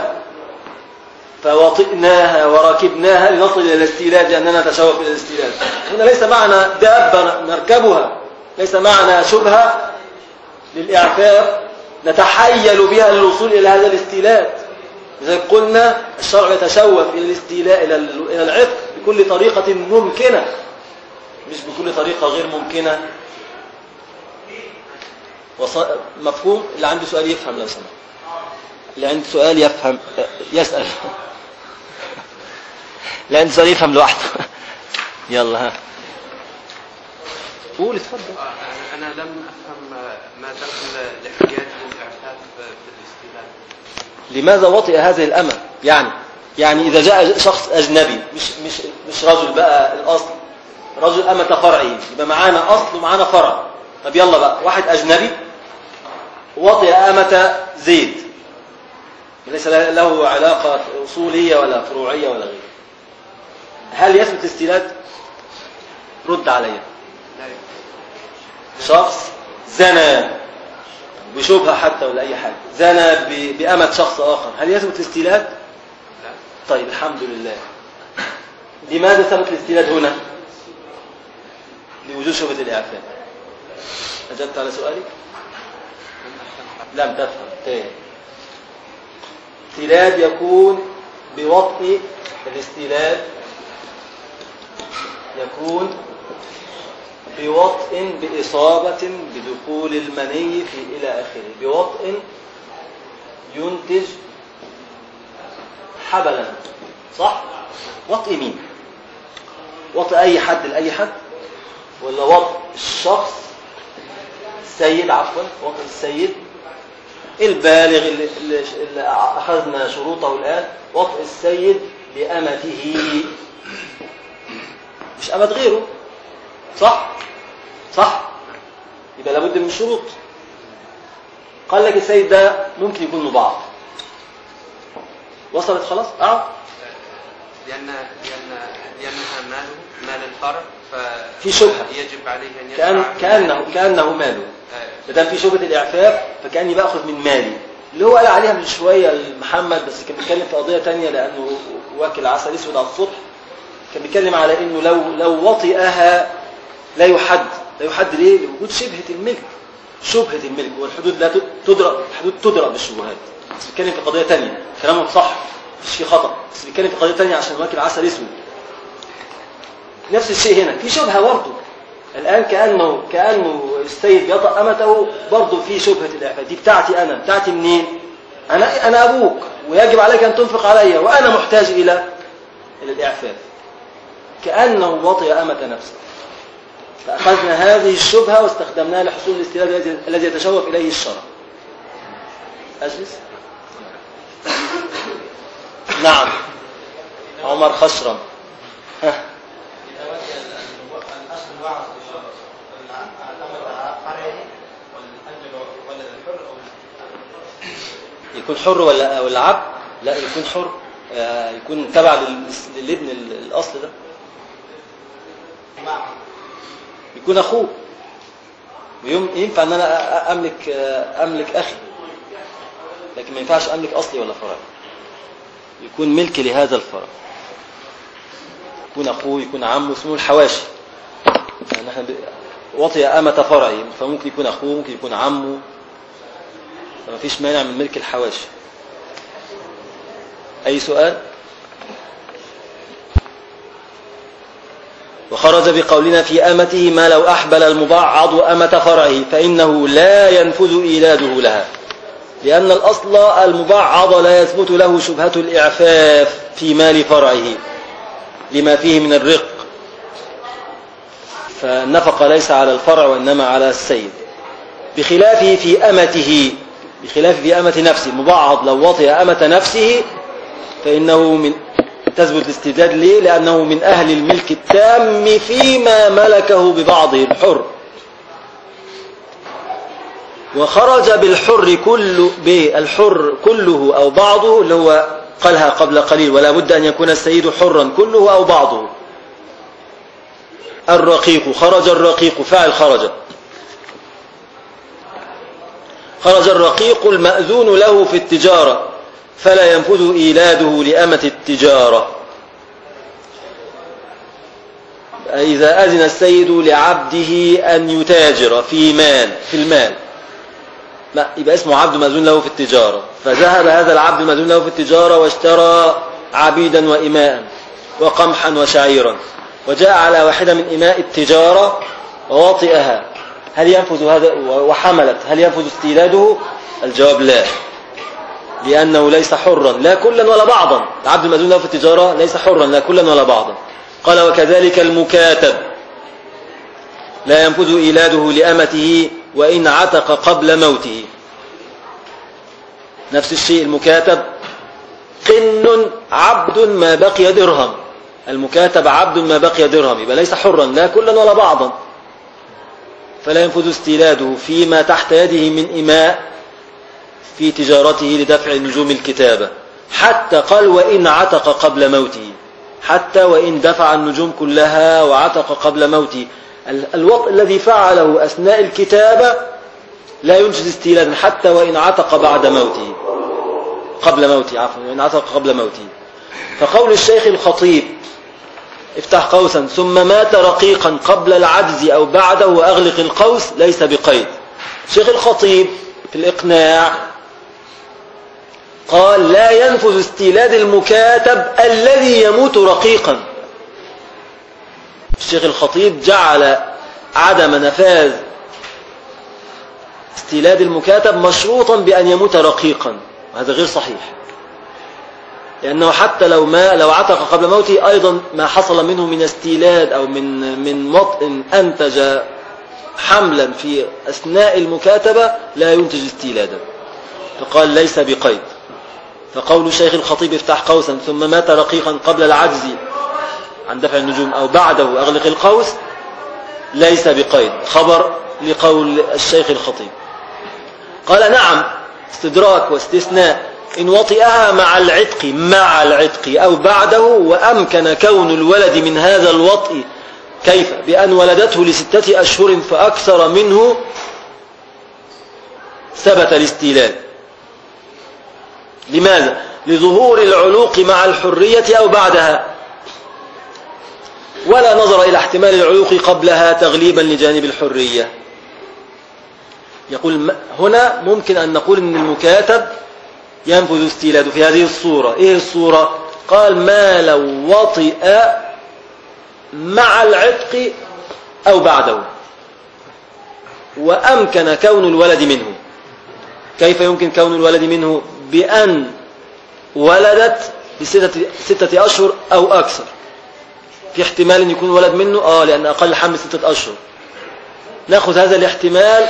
فوطئناها وركبناها لنصل إلى الاستيلاد لأننا نتشوف إلى الاستيلاد هنا ليس معنى دابة نركبها ليس معنى شبهة للإعفاف نتحيل بها للوصول إلى هذا الاستيلاد لذلك قلنا الشرع يتشوف إلى الاستيلاء إلى ال- إلى العتق بكل طريقة ممكنة مش بكل طريقة غير ممكنة وص... مفهوم اللي عنده سؤال يفهم لو سمح اللي عنده سؤال يفهم يسأل اللي عنده سؤال يفهم لوحده يلا ها قول اتفضل آه، أنا لم أفهم آه، ما دخل الاحتياج للإعفاف بالاستيلاء لماذا وطئ هذه الأمة يعني يعني إذا جاء شخص أجنبي مش مش مش رجل بقى الأصل رجل أمة فرعي يبقى معانا أصل ومعانا فرع طب يلا بقى واحد أجنبي وطئ أمة زيد ليس له علاقة أصولية ولا فروعية ولا غيره هل يثبت استيلاد رد عليا لا يمكن. شخص زنى بشبهة حتى ولا أي حاجة زنى ب- بأمة شخص آخر هل يثبت الاستيلاد؟ لا طيب الحمد لله لماذا ثبت الاستيلاد هنا؟ لوجود شبهة الإعفاء أجبت على سؤالي؟ لم تفهم تاني استيلاد يكون بوطء الاستيلاد يكون بوطء بإصابة بدخول المني في إلى آخره بوطء ينتج حبلا صح وطء مين وطء أي حد لأي حد ولا وطء الشخص السيد عفوا وطء السيد البالغ اللي, اللي اللي أخذنا شروطه الآن وطء السيد بأمته مش أمة غيره صح صح يبقى لابد من شروط قال لك السيد ده ممكن يكون مضاعف وصلت خلاص اقعد لأن لأن لأنها ماله مال الفرع ف في شبهة. يجب عليه أن يدفع كأن كأنه كأنه ماله آه، ما دام في شبهة الإعفاف فكأني باخذ من مالي اللي هو قال عليها من شوية محمد بس كان بيتكلم في قضية تانية لأنه واكل عسل أسود على الصبح كان بيتكلم على إنه لو لو وطئها لا يحد لا يحد ليه؟ لوجود شبهة الملك شبهة الملك والحدود لا تدرى الحدود تدرى بالشبهات بس بيتكلم في قضية تانية كلامه صح مش في خطأ بس بيتكلم في قضية تانية عشان واكل عسل أسود نفس الشيء هنا في شبهة برضه الآن كأنه كأنه السيد بيطأ أمته برضه في شبهة الإعفاء دي بتاعتي أنا بتاعتي منين أنا أنا أبوك ويجب عليك أن تنفق علي وأنا محتاج إلى إلى الإعفاف كأنه وطئ أمة نفسه فأخذنا هذه الشبهة واستخدمناها لحصول الاستيلاد الذي- الذي يتشوف إليه الشرع أجلس نعم عمر خشرم ها الأصل الوعظ للشخص الأمر فرعي والأجل ولد الحر أو يكون حر ولا ولا عبد لا يكون حر آه، يكون تبع لل- للابن ال- الاصل ده مع يكون اخوه ويم- ينفع ان انا أ- املك آه، املك اخي لكن ما ينفعش املك اصلي ولا فرعي يكون ملكي لهذا الفرع يكون اخوه يكون عمه اسمه الحواشي يعني احنا ب- وطي أمة فرعي فممكن يكون اخوه ممكن يكون عمه فما فيش مانع من ملك الحواشي اي سؤال وخرج بقولنا في أمته ما لو أحبل المبعض أمة فرعه فإنه لا ينفذ إيلاده لها لأن الأصل المبعض لا يثبت له شبهة الإعفاف في مال فرعه لما فيه من الرق فالنفقة ليس على الفرع وإنما على السيد بخلافه في أمته بخلاف في أمة نفسه المبعض لو وطئ أمة نفسه فإنه من تثبت الاستبداد ليه لأنه من أهل الملك التام فيما ملكه ببعضه الحر وخرج بالحر كل بالحر كله أو بعضه اللي هو قالها قبل قليل ولا بد أن يكون السيد حرا كله أو بعضه الرقيق خرج الرقيق فاعل خرج خرج الرقيق المأذون له في التجارة فلا ينفذ إيلاده لأمة التجارة إذا أذن السيد لعبده أن يتاجر في مال في المال ما يبقى اسمه عبد مأذون له في التجارة فذهب هذا العبد مأذون له في التجارة واشترى عبيدا وإماء وقمحا وشعيرا وجاء على واحدة من إماء التجارة وواطئها هل ينفذ هذا وحملت هل ينفذ استيلاده الجواب لا لأنه ليس حرا لا كلا ولا بعضا العبد المأذون له في التجارة ليس حرا لا كلا ولا بعضا قال وكذلك المكاتب لا ينفذ إيلاده لأمته وإن عتق قبل موته نفس الشيء المكاتب قن عبد ما بقي درهم المكاتب عبد ما بقي درهم يبقى ليس حرا لا كلا ولا بعضا فلا ينفذ استيلاده فيما تحت يده من إماء في تجارته لدفع نجوم الكتابة حتى قال وإن عتق قبل موته حتى وإن دفع النجوم كلها وعتق قبل موته الوطء الذي فعله أثناء الكتابة لا ينجز استيلادا حتى وإن عتق بعد موته قبل موته عفوا وإن عتق قبل موته فقول الشيخ الخطيب افتح قوسا ثم مات رقيقا قبل العجز أو بعده وأغلق القوس ليس بقيد شيخ الخطيب في الإقناع قال لا ينفذ استيلاد المكاتب الذي يموت رقيقا الشيخ الخطيب جعل عدم نفاذ استيلاد المكاتب مشروطا بأن يموت رقيقا وهذا غير صحيح لأنه حتى لو ما لو عتق قبل موته أيضا ما حصل منه من استيلاد أو من من وطء أنتج حملا في أثناء المكاتبة لا ينتج استيلادا فقال ليس بقيد فقول الشيخ الخطيب افتح قوسا ثم مات رقيقا قبل العجز عن دفع النجوم أو بعده أغلق القوس ليس بقيد خبر لقول الشيخ الخطيب قال نعم استدراك واستثناء إن وطئها مع العتق مع العتق أو بعده وأمكن كون الولد من هذا الوطء كيف بأن ولدته لستة أشهر فأكثر منه ثبت الاستيلاد لماذا لظهور العلوق مع الحرية أو بعدها ولا نظر إلى احتمال العلوق قبلها تغليبا لجانب الحرية يقول هنا ممكن أن نقول أن المكاتب ينفذ استيلاده في هذه الصورة إيه الصورة قال ما لو وطئ مع العتق أو بعده وأمكن كون الولد منه كيف يمكن كون الولد منه بأن ولدت بستة ستة أشهر أو أكثر في احتمال أن يكون ولد منه آه لأن أقل حمل ستة أشهر نأخذ هذا الاحتمال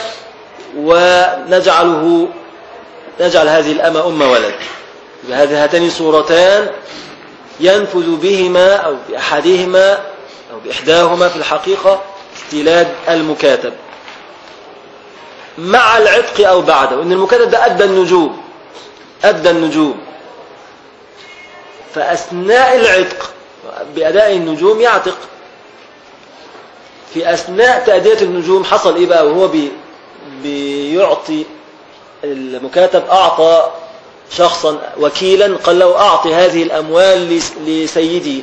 ونجعله نجعل هذه الأمة أم ولد هذه هاتان صورتان ينفذ بهما أو بأحدهما أو بإحداهما في الحقيقة استيلاد المكاتب مع العتق أو بعده إن المكاتب ده أدى النجوم أدى النجوم فأثناء العتق بأداء النجوم يعتق في أثناء تأدية النجوم حصل إيه بقى وهو بي بيعطي المكاتب أعطى شخصا وكيلا قال له أعطي هذه الأموال لسيدي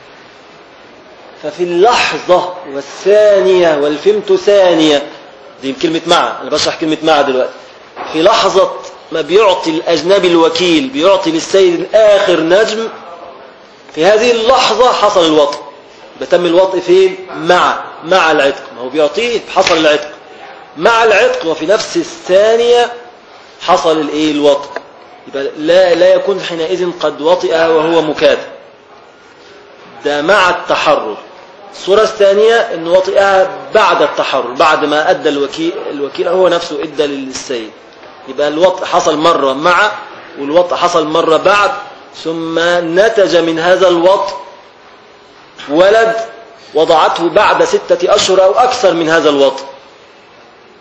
ففي اللحظة والثانية والفمت ثانية دي كلمة مع أنا بشرح كلمة مع دلوقتي في لحظة ما بيعطي الأجنبي الوكيل بيعطي للسيد الآخر نجم في هذه اللحظة حصل الوطء بتم الوطء فين مع مع العتق ما هو بيعطيه حصل العتق مع العتق وفي نفس الثانية حصل الايه الوطء يبقى لا لا يكون حينئذ قد وطئ وهو مكاتب ده مع التحرر الصورة الثانية ان وطئها بعد التحرر بعد ما ادى الوكيل الوكيل هو نفسه ادى للسيد يبقى الوطء حصل مرة مع والوطء حصل مرة بعد ثم نتج من هذا الوطء ولد وضعته بعد ستة أشهر أو أكثر من هذا الوطء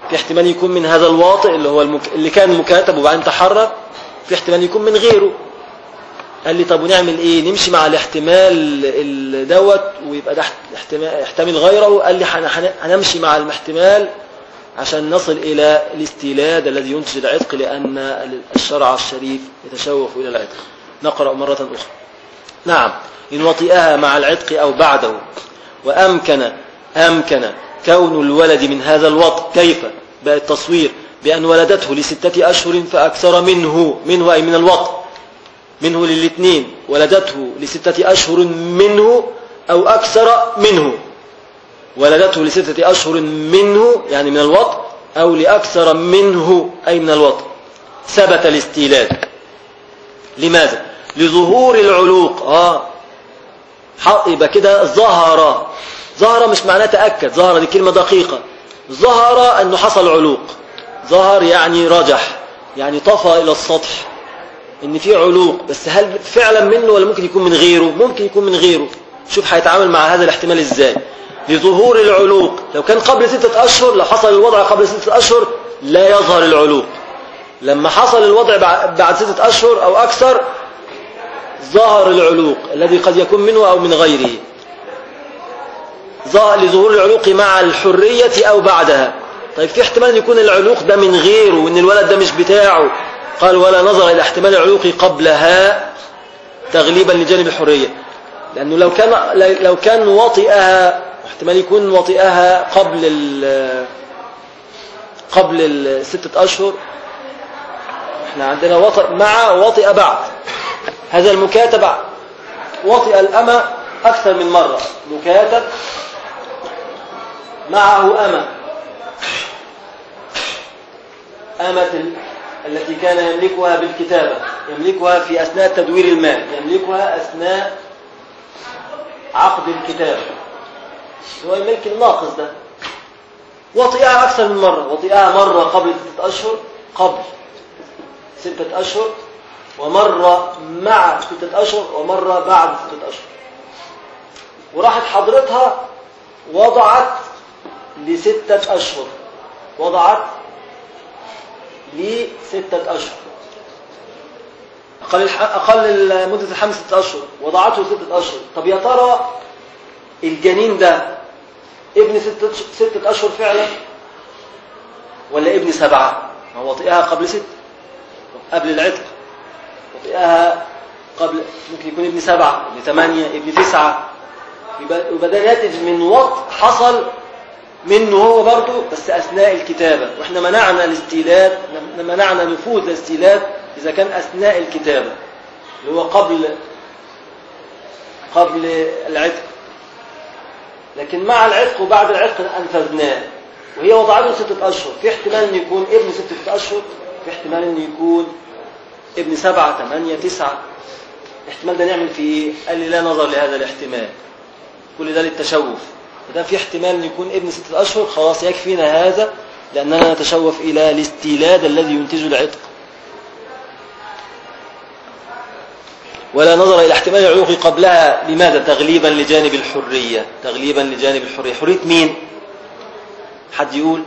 في احتمال يكون من هذا الواطئ اللي هو المك... اللي كان مكاتب وبعدين تحرر في احتمال يكون من غيره قال لي طب ونعمل ايه نمشي مع الاحتمال ال- دوت ويبقى ده احتمال يحتمل غيره قال لي هن- هن- هنمشي مع الاحتمال عشان نصل الى الاستيلاد الذي ينتج العتق لان الشرع الشريف يتشوف الى العتق نقرا مره اخرى نعم إن وطئها مع العتق أو بعده وأمكن أمكن كون الولد من هذا الوطء كيف بقى التصوير بأن ولدته لستة أشهر فأكثر منه منه أي من الوطء منه للاثنين ولدته لستة أشهر منه أو أكثر منه ولدته لستة أشهر منه يعني من الوطء أو لأكثر منه أي من الوطء ثبت الاستيلاد لماذا لظهور العلوق اه ح- يبقى كده ظهر ظهر مش معناه تأكد ظهر دي كلمة دقيقة ظهر أنه حصل علوق ظهر يعني رجح يعني طفى إلى السطح إن في علوق بس هل فعلا منه ولا ممكن يكون من غيره ممكن يكون من غيره شوف هيتعامل مع هذا الاحتمال إزاي لظهور العلوق لو كان قبل ستة أشهر لو حصل الوضع قبل ستة أشهر لا يظهر العلوق لما حصل الوضع بع- بعد ستة أشهر أو أكثر ظهر العلوق الذي قد يكون منه أو من غيره ظهر لظهور العلوق مع الحرية أو بعدها طيب في احتمال أن يكون العلوق ده من غيره وأن الولد ده مش بتاعه قال ولا نظر إلى احتمال العلوق قبلها تغليبا لجانب الحرية لأنه لو كان لو كان وطئها احتمال يكون وطئها قبل ال قبل الستة أشهر احنا عندنا وطئ مع وطئ بعد هذا المكاتب وطئ الأمة أكثر من مرة مكاتب معه أمة أمة ال- التي كان يملكها بالكتابة يملكها في أثناء تدوير المال يملكها أثناء عقد الكتابة هو الملك الناقص ده وطئها أكثر من مرة وطئها مرة قبل ستة أشهر قبل ستة أشهر ومرة مع ستة أشهر ومرة بعد ستة أشهر وراحت حضرتها وضعت لستة أشهر وضعت لستة أشهر أقل, الح... أقل مدة الحمل ستة أشهر وضعته لستة أشهر طب يا ترى الجنين ده ابن ستة, ستة أشهر فعلا ولا ابن سبعة ما هو وطئها قبل ست قبل العتق وطئها قبل ممكن يكون ابن سبعة ابن ثمانية ابن تسعة يبقى يبقى ده ناتج من وقت حصل منه هو برضه بس أثناء الكتابة وإحنا منعنا الاستيلاد منعنا نفوذ الاستيلاد إذا كان أثناء الكتابة اللي هو قبل قبل العتق لكن مع العتق وبعد العتق أنفذناه وهي وضعته ستة أشهر في احتمال أن يكون ابن ستة أشهر في احتمال أن يكون ابن سبعة ثمانية تسعة الاحتمال ده نعمل فيه ايه قال لي لا نظر لهذا الاحتمال كل ده للتشوف فده في احتمال ان يكون ابن ستة اشهر خلاص يكفينا هذا لاننا نتشوف الى الاستيلاد الذي ينتج العتق ولا نظر الى احتمال العلوق قبلها لماذا تغليبا لجانب الحرية تغليبا لجانب الحرية حرية مين حد يقول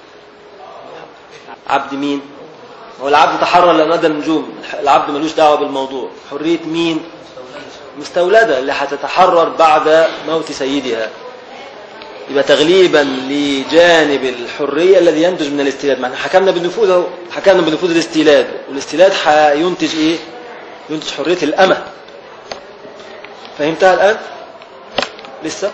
عبد مين هو العبد تحرر لأن أدى النجوم العبد ملوش دعوة بالموضوع حرية مين مستولدة اللي هتتحرر بعد موت سيدها يبقى تغليبا لجانب الحرية الذي ينتج من الاستيلاد معنى حكمنا بالنفوذ اهو حكمنا بنفوذ الاستيلاد والاستيلاد هينتج ايه ينتج حرية الأمة فهمتها الآن لسه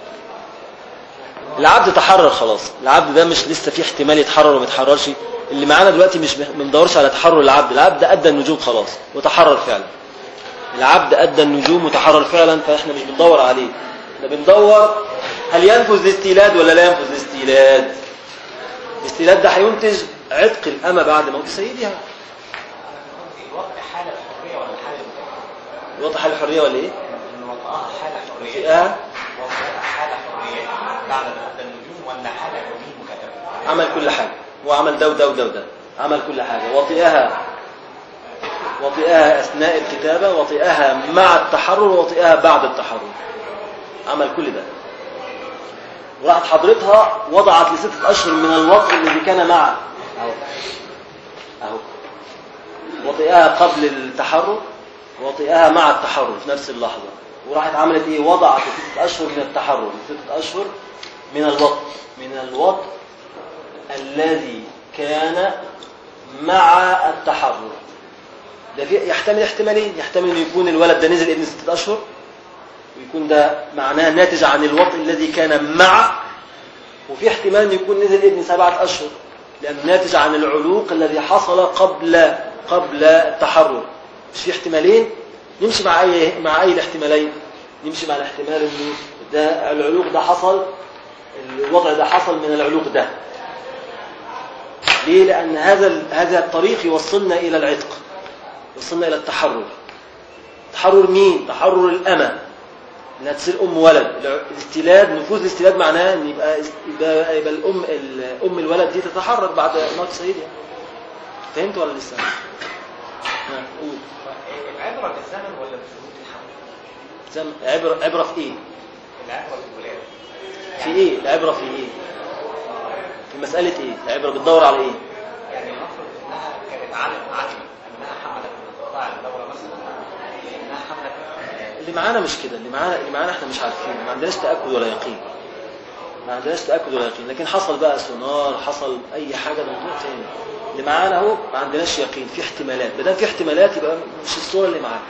العبد تحرر خلاص العبد ده مش لسه في احتمال يتحرر وما يتحررش اللي معانا دلوقتي مش ما بندورش على تحرر العبد العبد ادى النجوم خلاص وتحرر فعلا العبد ادى النجوم وتحرر فعلا فاحنا مش بندور عليه احنا بندور هل ينفذ الاستيلاد ولا لا ينفذ الاستيلاد الاستيلاد ده هينتج عتق الامه بعد موت سيدها وضع حالة الحرية ولا حالة المكافأة؟ وضع حال الحريه ولا ايه إن وضعها حالة حرية فئة وضعها حالة حرية بعد ما أدى النجوم ولا حالة حرية مكافأة؟ عمل كل حاجة هو عمل ده وده وده وده عمل كل حاجة وطئها وطئها أثناء الكتابة وطئها مع التحرر وطئها بعد التحرر عمل كل ده وراحت حضرتها وضعت لستة أشهر من الوطء الذي كان معه أهو أهو وطئها قبل التحرك وطئها مع التحرك في نفس اللحظة وراحت عملت إيه وضعت لستة أشهر من التحرك لستة أشهر من الوطء من الوطء الذي كان مع التحرك ده في يحتمل احتمالين يحتمل ان يكون الولد ده نزل ابن ستة اشهر ويكون ده معناه ناتج عن الوطء الذي كان مع وفي احتمال ان يكون نزل ابن سبعة اشهر لانه ناتج عن العلوق الذي حصل قبل قبل التحرر مش في احتمالين نمشي مع اي مع اي الاحتمالين نمشي مع الاحتمال انه ده العلوق ده حصل الوضع ده حصل من العلوق ده ليه لان هذا هذا الطريق يوصلنا الى العتق وصلنا إلى التحرر تحرر مين؟ تحرر الأمة إنها تصير أم ولد الاستيلاد نفوذ الاستيلاد معناه إن يبقى يبقى, يبقى الأم أم الولد دي تتحرر بعد موت سيدها فهمت ولا لسه؟ ها قول العبرة بالزمن ولا بثبوت الحمل؟ زم عبرة عبرة في إيه؟ العبرة بالولادة في إيه؟ العبرة في إيه؟ في مسألة إيه؟ العبرة بتدور على إيه؟ يعني نفرض انها كانت عالم عالم انها حملت من قطاع الدورة مثلا انها حملت اللي معانا مش كده اللي معانا اللي معانا احنا مش عارفين ما عندناش تأكد ولا يقين ما عندناش تأكد ولا يقين لكن حصل بقى سونار حصل أي حاجة ده موضوع تاني اللي معانا اهو ما عندناش يقين في احتمالات ما دام في احتمالات يبقى مش الصورة اللي معاك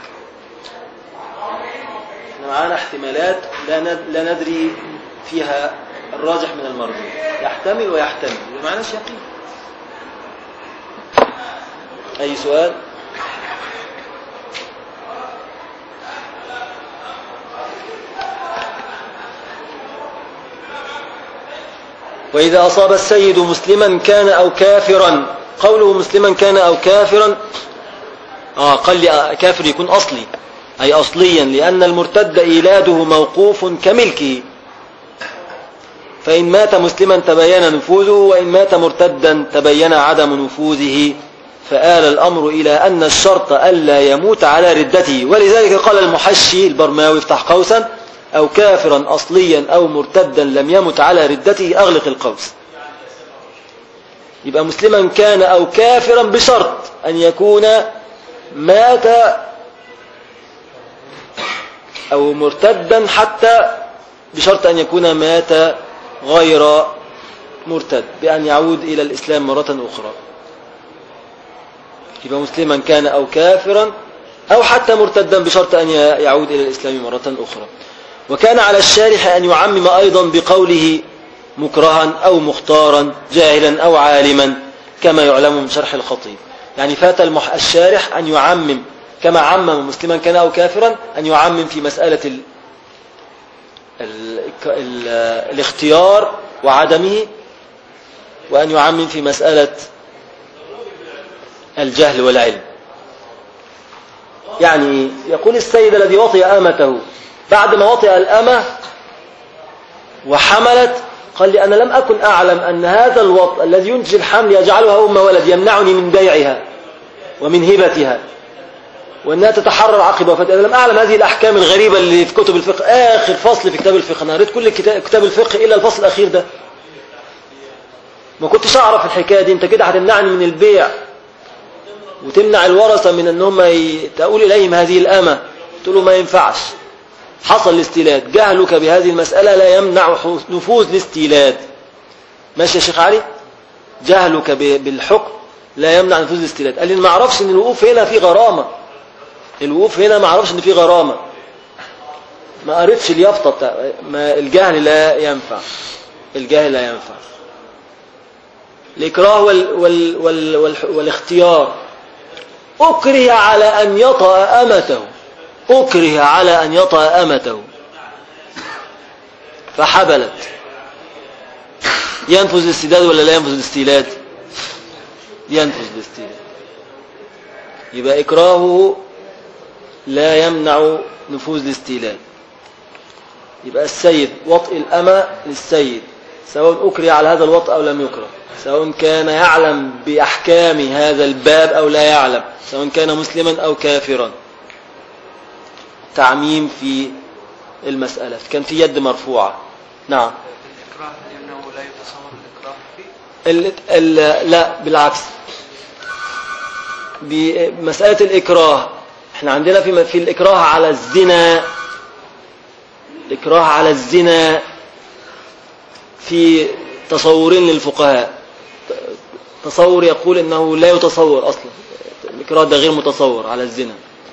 احنا معانا احتمالات لا ند- لا ندري فيها الراجح من المرجوح يحتمل ويحتمل يبقى ما معناش يقين أي سؤال؟ وإذا أصاب السيد مسلما كان أو كافرا قوله مسلما كان أو كافرا آه قال لي آه، كافر يكون أصلي أي أصليا لأن المرتد إيلاده موقوف كملكه فإن مات مسلما تبين نفوذه وإن مات مرتدا تبين عدم نفوذه فآل الأمر إلى أن الشرط ألا يموت على ردته ولذلك قال المحشي البرماوي افتح قوسا أو كافرا أصليا أو مرتدا لم يمت على ردته أغلق القوس يبقى مسلما كان أو كافرا بشرط أن يكون مات أو مرتدا حتى بشرط أن يكون مات غير مرتد بأن يعود إلى الإسلام مرة أخرى يبقى مسلما كان أو كافرا أو حتى مرتدا بشرط أن يعود إلى الإسلام مرة أخرى وكان على الشارح أن يعمم أيضا بقوله مكرها أو مختارا جاهلا أو عالما كما يعلم من شرح الخطيب يعني فات المح... الشارح أن يعمم كما عمم مسلما كان أو كافرا أن يعمم في مسألة ال... ال... ال... الاختيار وعدمه وأن يعمم في مسألة الجهل والعلم يعني يقول السيد الذي وطئ أمته بعد ما وطئ الأمة وحملت قال لي أنا لم أكن أعلم أن هذا الوطء الذي ينتج الحمل يجعلها أم ولد يمنعني من بيعها ومن هبتها وأنها تتحرر عقب وفاتها أنا لم أعلم هذه الأحكام الغريبة اللي في كتب الفقه آخر فصل في كتاب الفقه أنا قريت كل كتاب كتاب الفقه إلا الفصل الأخير ده ما كنتش أعرف الحكاية دي أنت كده هتمنعني من البيع وتمنع الورثة من أن هم ي- تقول إليهم هذه الأمة قلت له ما ينفعش حصل الاستيلاد جهلك بهذه المسألة لا يمنع حو- نفوذ الاستيلاد ماشي يا شيخ علي جهلك ب- بالحكم لا يمنع نفوذ الاستيلاد قال لي ما اعرفش ان الوقوف هنا في غرامة الوقوف هنا ما اعرفش ان في غرامة ما قريتش اليافطة بتاع ما الجهل لا ينفع الجهل لا ينفع الإكراه وال وال وال وال والاختيار أكره على أن يطأ أمته أكره على أن يطأ أمته فحبلت ينفذ الاستيلاد ولا لا ينفذ الاستيلاد ينفذ الاستيلاد يبقى إكراهه لا يمنع نفوذ الاستيلاد يبقى السيد وطئ الأمة للسيد سواء أكره على هذا الوطء أو لم يكره سواء كان يعلم بأحكام هذا الباب أو لا يعلم سواء كان مسلما أو كافرا تعميم في المسألة كان في يد مرفوعة نعم الإكراه ال... ال... لا بالعكس بمسألة الإكراه احنا عندنا في في الإكراه على الزنا الإكراه على الزنا في تصورين للفقهاء تصور يقول انه لا يتصور اصلا الاكراه ده غير متصور على الزنا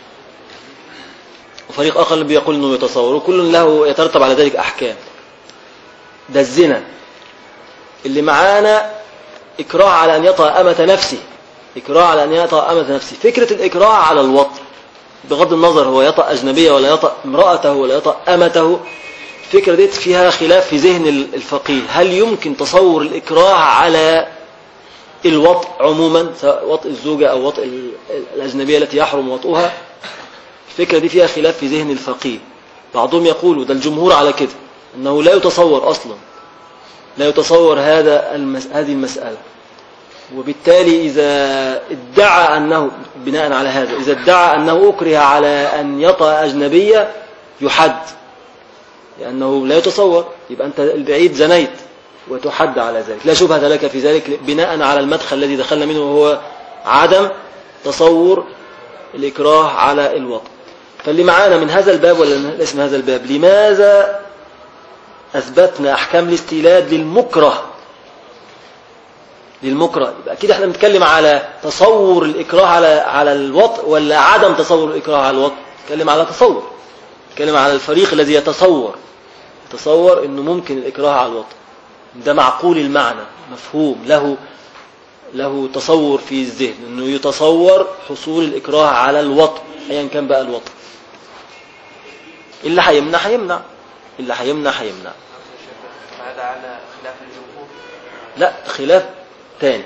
وفريق اخر بيقول انه يتصور وكل له يترتب على ذلك احكام ده الزنا اللي معانا اكراه على ان يطأ امة نفسه اكراه على ان يطأ امة نفسه فكرة الاكراه على الوطن بغض النظر هو يطأ اجنبية ولا يطأ امرأته ولا يطأ امته الفكرة دي فيها خلاف في ذهن الفقيه هل يمكن تصور الإكراه على الوطء عموما سواء وطء الزوجة أو وطء الأجنبية التي يحرم وطئها الفكرة دي فيها خلاف في ذهن الفقيه بعضهم يقول ده الجمهور على كده أنه لا يتصور أصلا لا يتصور هذا المس... هذه المسألة وبالتالي إذا ادعى أنه بناء على هذا إذا ادعى أنه أكره على أن يطأ أجنبية يحد لأنه لا يتصور يبقى أنت البعيد زنيت وتحد على ذلك لا شبهة لك في ذلك بناء على المدخل الذي دخلنا منه وهو عدم تصور الإكراه على الوطن فاللي معانا من هذا الباب ولا ليس من هذا الباب لماذا أثبتنا أحكام الاستيلاد للمكره للمكره يبقى أكيد احنا بنتكلم على تصور الإكراه على على الوطء ولا عدم تصور الإكراه على الوطء نتكلم على تصور نتكلم على الفريق الذي يتصور يتصور انه ممكن الاكراه على الوطن ده معقول المعنى مفهوم له له تصور في الذهن انه يتصور حصول الاكراه على الوطن ايا كان بقى الوطن اللي هيمنع هيمنع اللي هيمنع هيمنع هذا على خلاف الجمهور لا خلاف تاني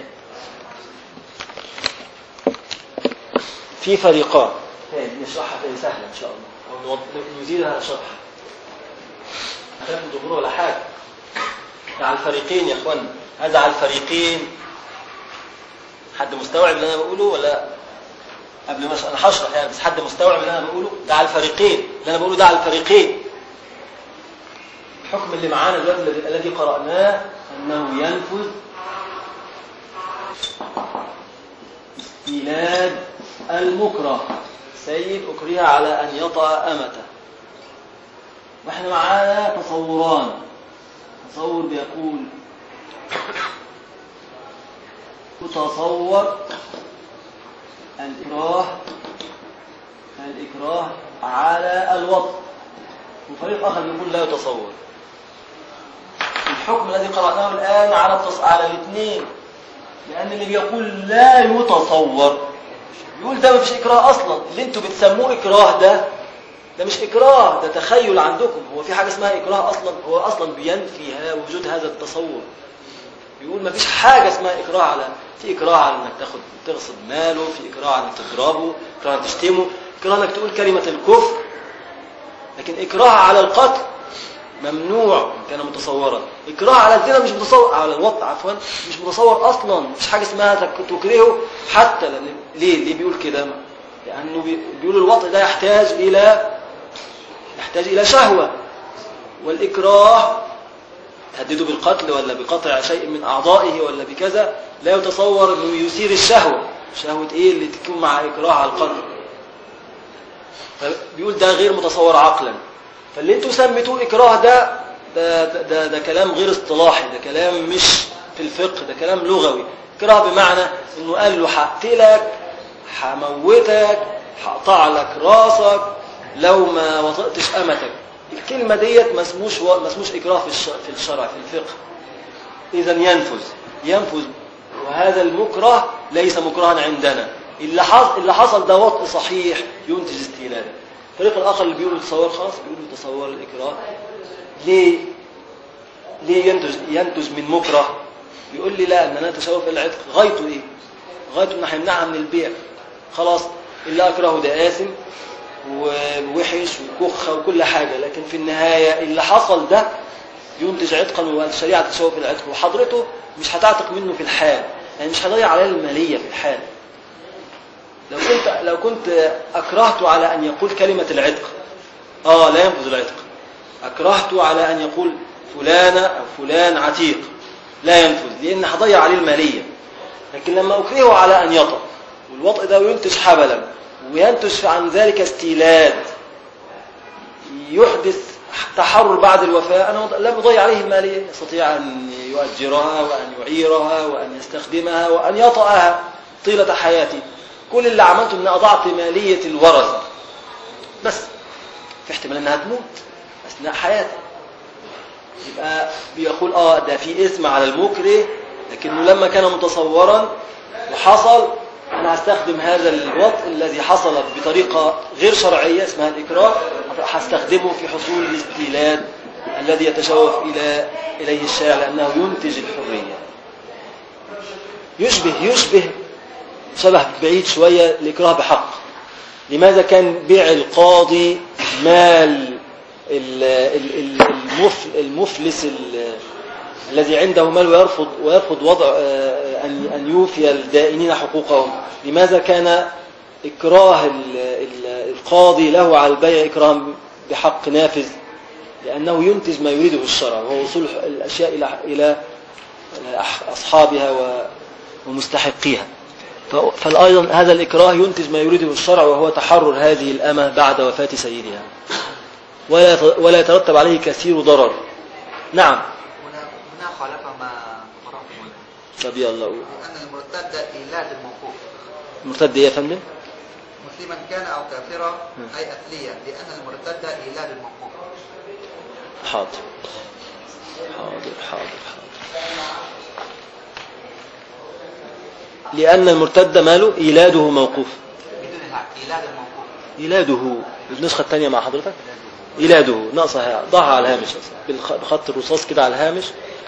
في فريقان تاني نشرحها تاني سهلة إن شاء الله أو نوض- نزيدها شرح خلاف الجمهور ولا حاجة ده على الفريقين يا اخوانا هذا على الفريقين حد مستوعب اللي انا بقوله ولا قبل ما أش- انا هشرح يعني بس حد مستوعب اللي انا بقوله ده على الفريقين اللي انا بقوله ده على الفريقين الحكم اللي معانا دلوقتي الذي- الذي قرأناه انه ينفذ استيلاد المكره سيد أكره على أن يطأ أمته واحنا معانا تصوران تصور بيقول تتصور الإكراه الإكراه على الوطن وفريق آخر يقول لا يتصور الحكم الذي قرأناه الآن على التص... على الاثنين لأن اللي بيقول لا يتصور بيقول ده مفيش إكراه أصلا اللي انتوا بتسموه إكراه ده ده مش إكراه ده تخيل عندكم هو في حاجة اسمها إكراه أصلا هو أصلا بينفي ها- وجود هذا التصور بيقول مفيش حاجة اسمها إكراه على في إكراه على إنك تاخد تغصب ماله في إكراه على إنك تضربه إكراه على إنك تشتمه إكراه إنك تقول كلمة الكفر لكن إكراه على القتل ممنوع إن كان متصورا إكراه على الزنا مش متصور على الوطء عفوا مش متصور أصلا مفيش حاجة اسمها تك- تكرهه حتى لأن ليه ليه بيقول كده لأنه بي- بيقول الوطء ده يحتاج إلى يحتاج إلى شهوة والإكراه تهدده بالقتل ولا بقطع شيء من أعضائه ولا بكذا لا يتصور أنه يثير الشهوة شهوة إيه اللي تكون مع إكراه على القتل فبيقول ده غير متصور عقلا فاللي انتوا سميتوه إكراه ده ده, ده, ده, ده كلام غير اصطلاحي ده كلام مش في الفقه ده كلام لغوي إكراه بمعنى أنه قال له هقتلك هموتك هقطع لك راسك لو ما وطئتش أمتك الكلمة ديت ما اسموش ما اسموش إكراه في الش- في الشرع في الفقه إذا ينفذ ينفذ وهذا المكره ليس مكرها عندنا اللي حصل اللي حصل ده وطء صحيح ينتج استيلادا الفريق الآخر اللي بيقولوا تصور خاص بيقولوا تصور الإكراه ليه ليه ينتج ينتج من مكره يقول لي لا ان انا اتشوف في العتق غايته ايه غايته ان هيمنعها من البيع خلاص اللي اكرهه ده آثم ووحش وكخه وكل حاجه لكن في النهايه اللي حصل ده ينتج عتقا والشريعه تشوف في العتق وحضرته مش هتعتق منه في الحال يعني مش هضيع عليه الماليه في الحال لو كنت لو كنت اكرهته على ان يقول كلمه العتق اه لا ينفذ العتق اكرهته على ان يقول فلانه او فلان عتيق لا ينفذ لأن هضيع عليه المالية لكن لما أكرهه على أن يطأ والوطء ده ينتج حبلا وينتج عن ذلك استيلاد يحدث تحرر بعد الوفاة أنا لم أضيع عليه المالية يستطيع أن يؤجرها وأن يعيرها وأن يستخدمها وأن يطأها طيلة حياتي كل اللي عملته أن أضعت مالية الورثة بس في احتمال أنها تموت أثناء حياتي يبقى بيقول آه ده في اسم على المكره لكنه لما كان متصورا وحصل أنا هستخدم هذا الوطء الذي حصل بطريقة غير شرعية اسمها الإكراه هستخدمه في حصول الاستيلاد الذي يتشوف إلى إليه الشارع لأنه ينتج الحرية يشبه يشبه شبه بعيد شوية الإكراه بحق لماذا كان بيع القاضي مال ال- ال- ال- المف- المفلس ال- الذي عنده مال ويرفض ويرفض وضع آه، أن أن يوفي الدائنين حقوقهم لماذا كان إكراه ال- ال- القاضي له على البيع إكراه بحق نافذ لأنه ينتج ما يريده الشرع وهو وصول الأشياء إلى إلى أح- أصحابها و- ومستحقيها ف- فأيضا هذا الإكراه ينتج ما يريده الشرع وهو تحرر هذه الأمة بعد وفاة سيدها ولا يت- ولا يترتب عليه كثير ضرر نعم هنا هنا خالف ما قرأته هنا طب يلا قول لأن المرتد إيلاد الموقوف مرتد ايه يا فندم مسلما كان أو كافرا أي أثليا لأن المرتد إيلاد الموقوف حاضر حاضر حاضر حاضر لأن المرتد ماله إيلاده موقوف بدون العقل إيلاد الموقوف إيلاده النسخة الثانية مع حضرتك إيلاده ناقصها ضعها على الهامش بالخ- بخط الرصاص كده على الهامش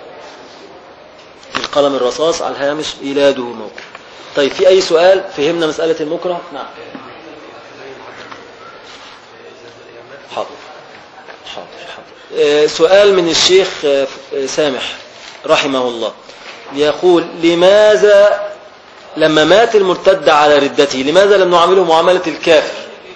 بالقلم الرصاص على الهامش إيلاده موقوف طيب في أي سؤال فهمنا مسألة المكره نعم حاضر حاضر حاضر آه، سؤال من الشيخ آه، آه، سامح رحمه الله يقول لماذا لما مات المرتد على ردته لماذا لم نعامله معاملة الكافر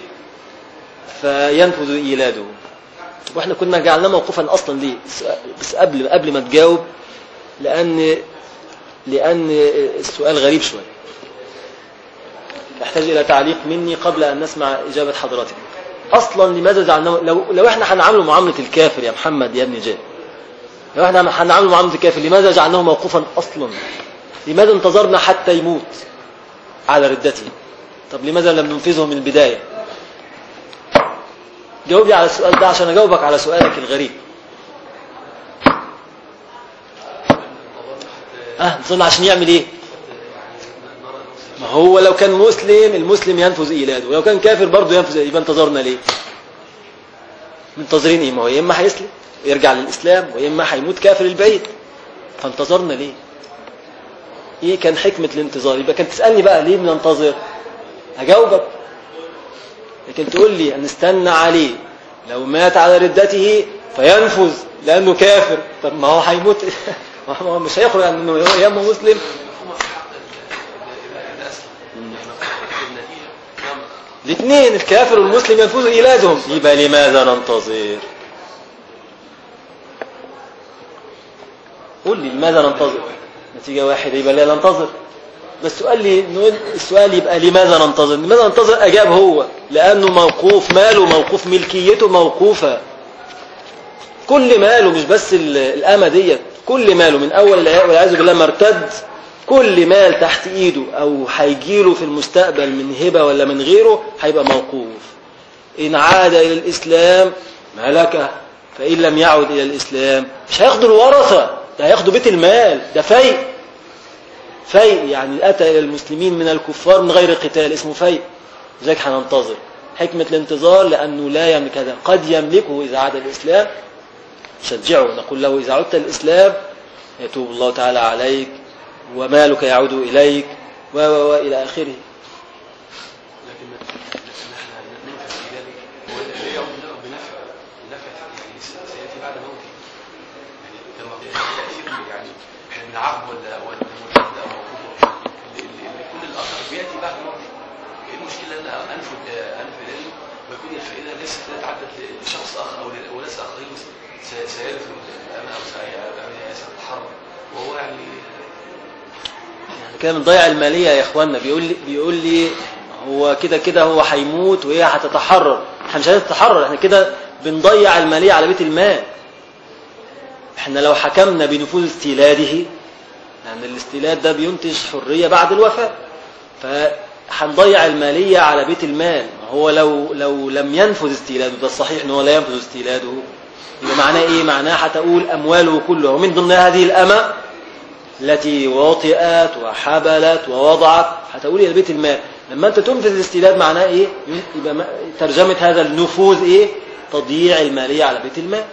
فينفذ إيلاده واحنا كنا جعلناه موقوفا أصلا ليه بس قبل قبل ما تجاوب لأن لأن السؤال غريب شوية يحتاج إلى تعليق مني قبل أن نسمع إجابة حضرتك أصلا لماذا جعلناه لو, لو احنا هنعامله معاملة الكافر يا محمد يا ابن جاد لو احنا هنعامله معاملة الكافر لماذا جعلناه موقوفا أصلا لماذا انتظرنا حتى يموت على ردته طب لماذا لم ننفذه من البداية جاوب لي على السؤال ده عشان أجاوبك على سؤالك الغريب اه نصلي عشان يعمل ايه ما هو لو كان مسلم المسلم ينفذ إيلاده ولو كان كافر برضه ينفذ يبقى انتظرنا ليه منتظرين ايه ما هو يا اما هيسلم ويرجع للإسلام ويا اما هيموت كافر البعيد فانتظرنا ليه ايه كان حكمة الانتظار يبقى كان تسألني بقى ليه بننتظر هجاوبك لكن تقول لي نستنى عليه لو مات على ردته فينفذ لأنه كافر طب ما هو هيموت ما هو مش هيخرج انه يا اما مسلم الاثنين الكافر والمسلم ينفذوا إيلادهم يبقى لماذا ننتظر قول لي لماذا ننتظر نتيجة واحدة يبقى لا ننتظر بس السؤال لي نقول السؤال يبقى لماذا ننتظر لماذا ننتظر أجاب هو لأنه موقوف ماله موقوف ملكيته موقوفة كل ماله مش بس ال- الأمة ديت كل ماله من أول العياذ والعياذ بالله مرتد كل مال تحت إيده أو هيجيله في المستقبل من هبة ولا من غيره هيبقى موقوف إن عاد إلى الإسلام ملكه فإن لم يعد إلى الإسلام مش هياخدوا الورثة ده هياخدوا بيت المال ده فيء فيء يعني أتى إلى المسلمين من الكفار من غير قتال اسمه فيء لذلك هننتظر حكمة الانتظار لأنه لا يملك هذا قد يملكه إذا عاد الإسلام شجعه نقول له إذا عدت الإسلام يتوب الله تعالى عليك ومالك يعود إليك و و و إلى آخره لكن نحن ننفذ في ذلك هو لا يعود له بنفع النفع يعني سياتي بعد موته يعني كما تاثير يعني يعني من عقب ولا ولا مرتد او موقوف كل الاثر بياتي بعد موته ايه المشكله ان انفذ انفذ له ويكون الفائده ليست تعدت لشخص اخر او ل- وليس اخرين سي- سيرث الامانه او سيتحرر وهو يعني يعني كده بنضيع المالية يا اخوانا بيقول لي بيقول لي هو كده كده هو هيموت وهي هتتحرر احنا مش هنتحرر احنا كده بنضيع المالية على بيت المال احنا لو حكمنا بنفوذ استيلاده لان الاستيلاد ده بينتج حرية بعد الوفاة فهنضيع المالية على بيت المال هو لو لو لم ينفذ استيلاده ده الصحيح ان هو لا ينفذ استيلاده يبقى معناه ايه معناه هتقول امواله كلها ومن ضمن هذه الامه التي وطئت وحبلت ووضعت هتقول الى بيت المال لما انت تنفذ الاستيلاد معناه ايه يبقى ما- ترجمه هذا النفوذ ايه تضييع الماليه على بيت المال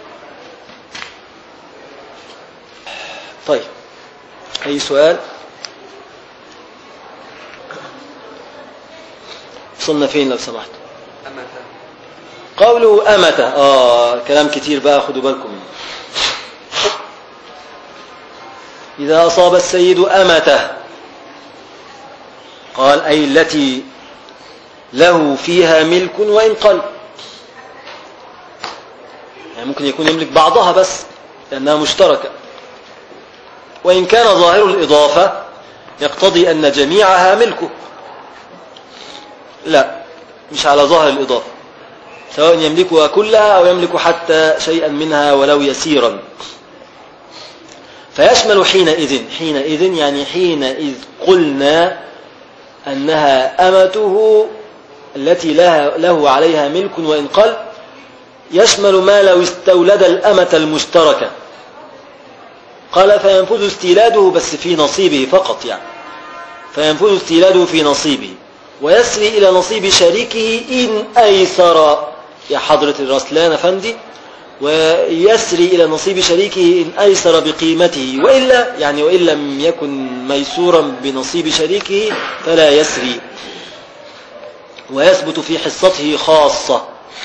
طيب اي سؤال وصلنا فين لو سمحت أما قوله أمته آه كلام كتير بقى خدوا بالكم منه. إذا أصاب السيد أمته قال أي التي له فيها ملك وإن قل يعني ممكن يكون يملك بعضها بس لأنها مشتركة وإن كان ظاهر الإضافة يقتضي أن جميعها ملكه لا مش على ظاهر الإضافة سواء يملكها كلها أو يملك حتى شيئا منها ولو يسيرا فيشمل حينئذ حينئذ يعني حينئذ قلنا أنها أمته التي لها له عليها ملك وإن قل يشمل ما لو استولد الأمة المشتركة قال فينفذ استيلاده بس في نصيبه فقط يعني فينفذ استيلاده في نصيبه ويسري إلى نصيب شريكه إن أيسر يا حضرة الرسلان أفندي ويسري إلى نصيب شريكه إن أيسر بقيمته وإلا يعني وإن لم يكن ميسورا بنصيب شريكه فلا يسري ويثبت في حصته خاصة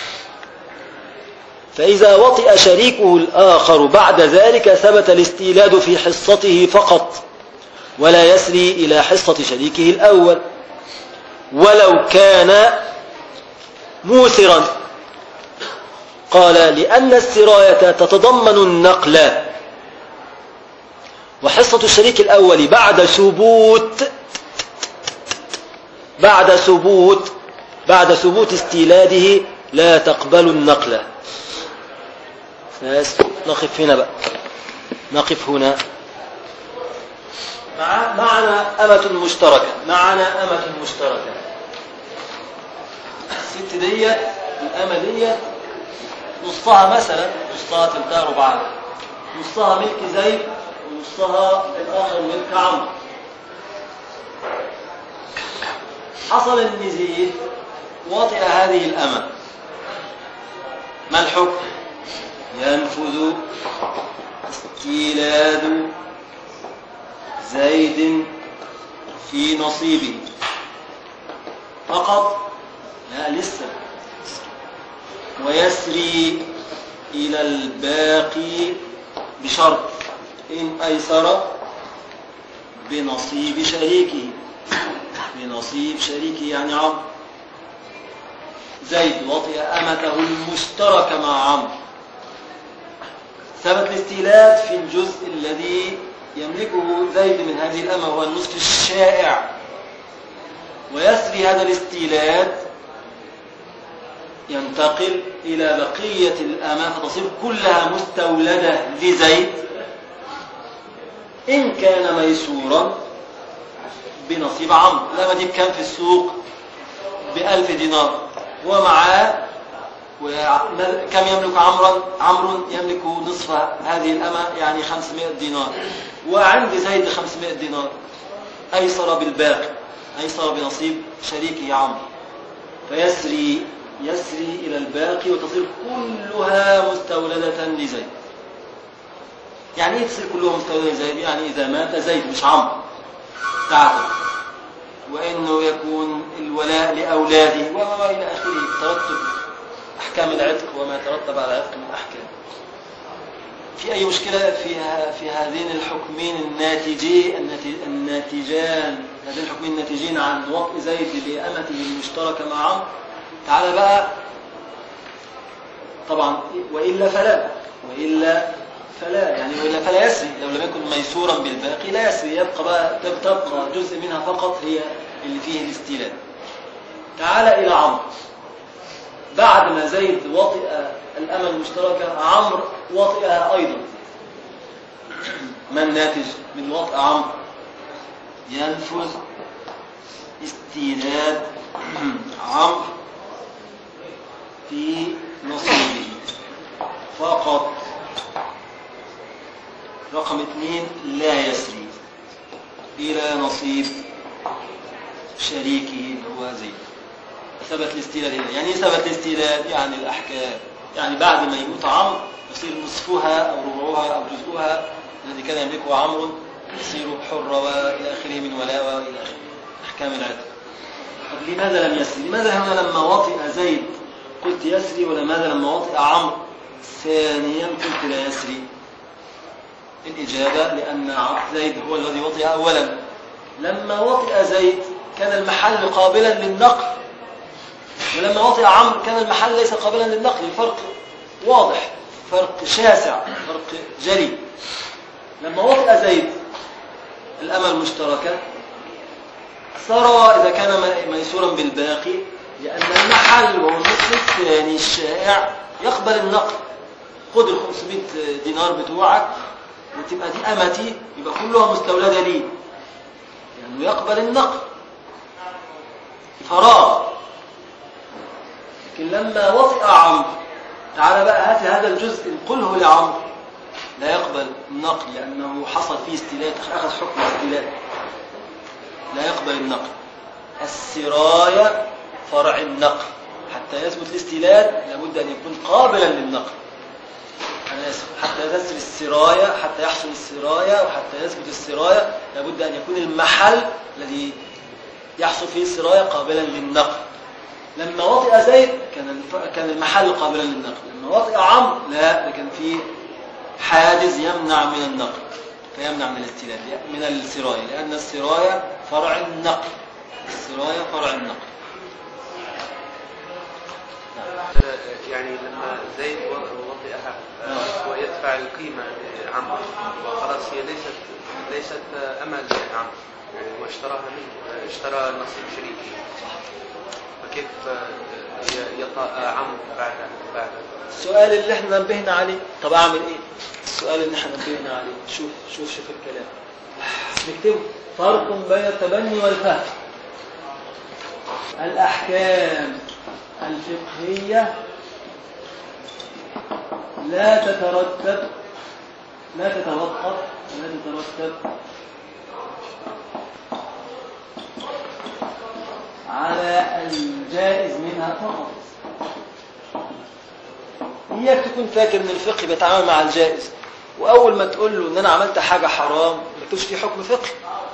فإذا وطئ شريكه الآخر بعد ذلك ثبت الاستيلاد في حصته فقط ولا يسري إلى حصة شريكه الأول ولو كان موثرا قال لأن السراية تتضمن النقل وحصة الشريك الأول بعد ثبوت بعد ثبوت بعد ثبوت استيلاده لا تقبل النقل بس نقف هنا بقى نقف هنا مع معنا أمة مشتركة معنا أمة مشتركة الست ديت الأمة ديت نصها مثلا نصها تلتها ربعها نصها ملك زيد ونصها الآخر ملك عمرو حصل ان زيد وطئ هذه الأمة ما الحكم ينفذ استيلاد زيد في نصيبه فقط لا لسه ويسري إلى الباقي بشرط إن أيسر بنصيب شريكه بنصيب شريكه يعني عمرو زيد وطئ أمته المشتركة مع عمرو ثبت الاستيلاد في الجزء الذي يملكه زيد من هذه الأمة هو النصف الشائع ويسري هذا الاستيلاد ينتقل إلى بقية الأمة فتصير كلها مستولدة لزيد إن كان ميسورا بنصيب عمرو الأمة دي بكام في السوق بألف دينار ومعاه وما- كم يملك عمرو عمرو يملك نصف هذه الأمة يعني 500 دينار وعند زيد 500 دينار أيسر بالباقي أيسر بنصيب شريكه عمرو فيسري يسري إلى الباقي وتصير كلها مستولدة لزيد يعني ايه تصير كلها مستولدة لزيد يعني إذا مات زيد مش عمرو تعتق وإنه يكون الولاء لأولاده وما إلى آخره ترتب أحكام العتق وما ترتب على العتق من أحكام في أي مشكلة في ه- في هذين الحكمين الناتجين الناتج- الناتجان هذين الحكمين الناتجين عن وطء زيد لأمته المشتركة مع عمرو تعال بقى طبعا وإلا فلا وإلا فلا يعني ولا فلا يسري لو لم يكن ميسورا بالباقي لا يسري يبقى بقى تب- تبقى جزء منها فقط هي اللي فيه الاستيلاء تعال إلى عمرو بعد ما زيد وطئ الأمل المشتركة عمرو وطئها أيضا ما الناتج من وطئ عمرو ينفذ استيلاد عمرو في نصيبه فقط رقم اثنين لا يسري إلى نصيب شريكه اللي هو زيد ثبت الاستيلاد هنا يعني ايه ثبت الاستيلاد يعني الأحكام يعني بعد ما يموت عمرو يصير نصفها أو ربعها أو جزءها الذي كان يملكه عمرو يصير حرة وإلى آخره من ولاء وإلى آخره أحكام العتق طب لماذا لم يسري لماذا هنا لما وطئ زيد قلت يسري ولماذا لما وطئ عمرو ثانيا قلت لا يسري الإجابة لأن عبد زيد هو الذي وطئ أولا لما وطئ زيد كان المحل قابلا للنقل ولما وطئ عمرو كان المحل ليس قابلا للنقل الفرق واضح فرق شاسع فرق جلي لما وطئ زيد الأمل مشتركة ثرى إذا كان م- ميسورا بالباقي لأن المحل وهو النصف الثاني الشائع يقبل النقل خد ال 500 دينار بتوعك وتبقى دي أمتي يبقى كلها مستولدة لي لأنه يقبل النقل فراغ لكن لما وطئ عمرو تعال بقى هات هذا الجزء انقله لعمرو لا يقبل النقل لأنه حصل فيه استيلاء أخذ حكم استيلاء لا يقبل النقل السراية فرع النقل حتى يثبت الاستيلاد لابد أن يكون قابلا للنقل أنا آسف حتى تسري السراية حتى يحصل السراية وحتى يثبت السراية لابد أن يكون المحل الذي يحصل فيه السراية قابلا للنقل لما وطئ زيد كان الف- كان المحل قابلا للنقل لما وطئ عمرو لا ده كان فيه حاجز يمنع من النقل فيمنع من الاستيلاد من السراية لأن السراية فرع النقل السراية فرع النقل يعني لما زيد وطئها آه، ويدفع القيمة لعمرو وخلاص هي ليست ليست أمل لعمرو يعني واشتراها منه آه، اشترى نصيب شريكه فكيف آه، ي- يطأ عمرو بعد بعد السؤال اللي احنا نبهنا عليه طب اعمل ايه السؤال اللي احنا نبهنا عليه شوف شوف شوف الكلام نكتبه فرق بين التبني والفهم الأحكام الفقهية لا تترتب لا تتوقف لا تترتب على الجائز منها فقط إياك تكون فاكر ان الفقه بيتعامل مع الجائز واول ما تقول له ان انا عملت حاجه حرام ما تقولش في حكم فقهي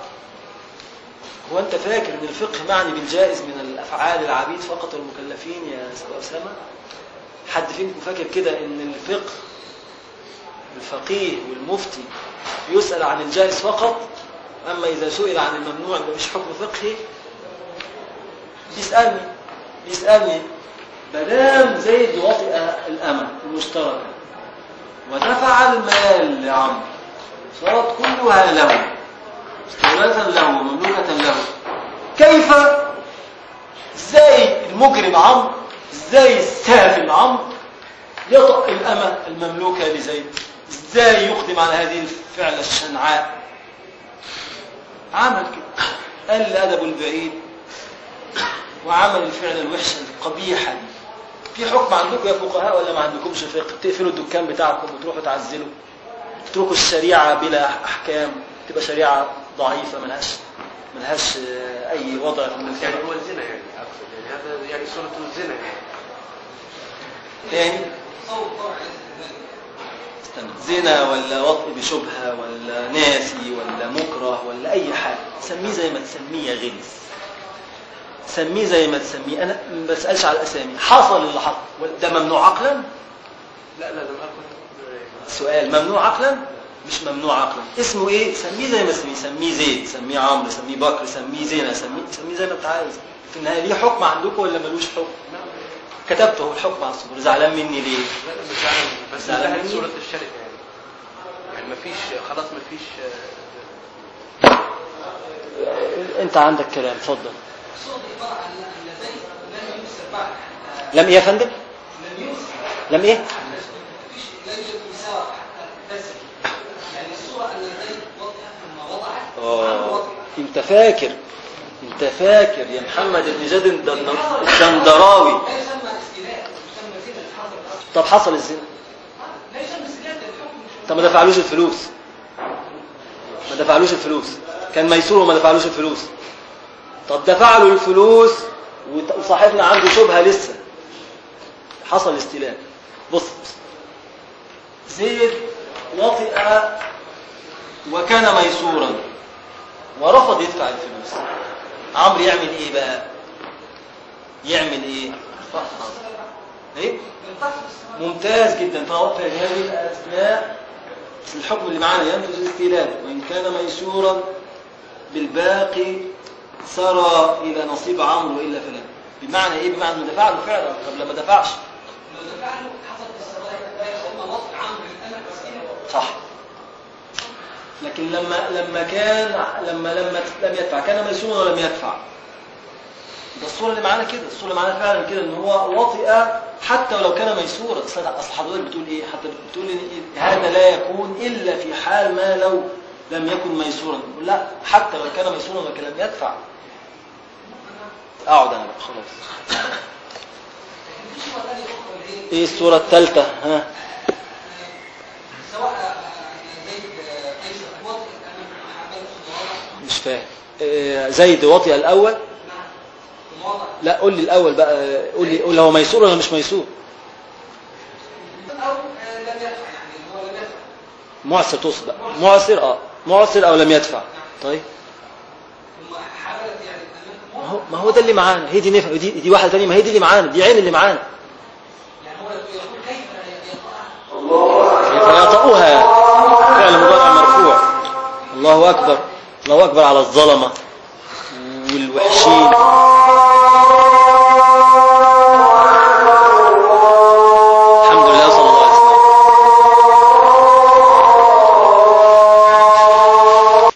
هو انت فاكر ان الفقه معني بالجائز من الافعال العبيد فقط والمكلفين يا استاذ اسامه حد فيكم فاكر كده ان الفقه الفقيه والمفتي يسال عن الجائز فقط اما اذا سئل عن الممنوع ده مش حكم فقهي بيسالني بيسالني مدام زيد وطئ الأمل المشتركة ودفع المال لعمرو صارت كلها له استولاة له ومملوكة له كيف ازاي المجرم عمرو ازاي السافل عمرو يطأ الأمة المملوكة لزيد ازاي يقدم على هذه الفعلة الشنعاء عمل كده قال أدب البعيد وعمل الفعل الوحشة القبيحة دي في حكم عندكم يا فقهاء ولا ما عندكمش فقه تقفلوا الدكان بتاعكم وتروحوا تعزلوا تتركوا الشريعة بلا أحكام تبقى شريعة ضعيفة ملهاش ملهاش آه، أي وضع في المجتمع يعني هو الزنا يعني أقصد يعني هذا يعني صورة الزنا يعني تاني استنى زنا ولا وطء بشبهة ولا ناسي ولا مكره ولا أي حاجة سميه زي ما تسميه يا غلس سميه زي ما تسميه أنا ما بسألش على الأسامي حصل اللي حصل ده ممنوع عقلا لا لا لم أكن سؤال ممنوع عقلا مش ممنوع عقلا اسمه ايه سميه زي ما تسميه سميه زيد سميه عمرو سميه بكر سميه زينة سميه سميه زي ما انت عايز في النهايه ليه حكم عندكم ولا ملوش حكم كتبته الحكم على الصدور زعلان مني ليه لا لا مش زعلان بس زعلان انتهت مني؟ صورة الشركة يعني مفيش خلاص مفيش انت عندك كلام اتفضل لم ايه يا فندم لم ايه اه انت فاكر انت فاكر يا محمد بن زيد الدن- الدندراوي طب حصل الزنا طب ما دفعلوش الفلوس ما دفعلوش الفلوس كان ميسور وما دفعلوش الفلوس طب دفع له الفلوس وت- وصاحبنا عنده شبهة لسه حصل استيلاء بص بص. زيد وطئ وكان ميسورا ورفض يدفع الفلوس عمرو يعمل ايه بقى يعمل ايه ايه ممتاز جدا فهو في هذه الاثناء الحكم اللي معانا ينفذ الاستيلاء وان كان ميسورا بالباقي سرى الى نصيب عمرو والا فلا بمعنى ايه بمعنى انه دفع له فعلا طب لما دفعش صح لكن لما لما كان لما لما لم يدفع كان ميسورا ولم يدفع ده الصورة اللي معانا كده الصورة اللي معانا فعلا كده ان هو وطئ حتى ولو كان ميسورا اصل اصل حضرتك بتقول ايه حتى بتقول ان إيه؟ هذا لا يكون الا في حال ما لو لم يكن ميسورا لا حتى لو كان ميسورا ولكن لم يدفع اقعد انا بقى خلاص ايه الصورة الثالثة ها مش فاهم آه، زيد وطئ الاول لا قول لي الاول بقى قول لي قول هو ميسور ولا مش ميسور معسر تقصد بقى معسر اه معسر او لم يدفع طيب ما هو ما هو ده اللي معانا هي دي نفهم دي دي واحده ثانيه ما هي دي اللي معانا دي عين اللي معانا كيف يطأها فعل مضارع مرفوع الله اكبر الله اكبر على الظلمه والوحشين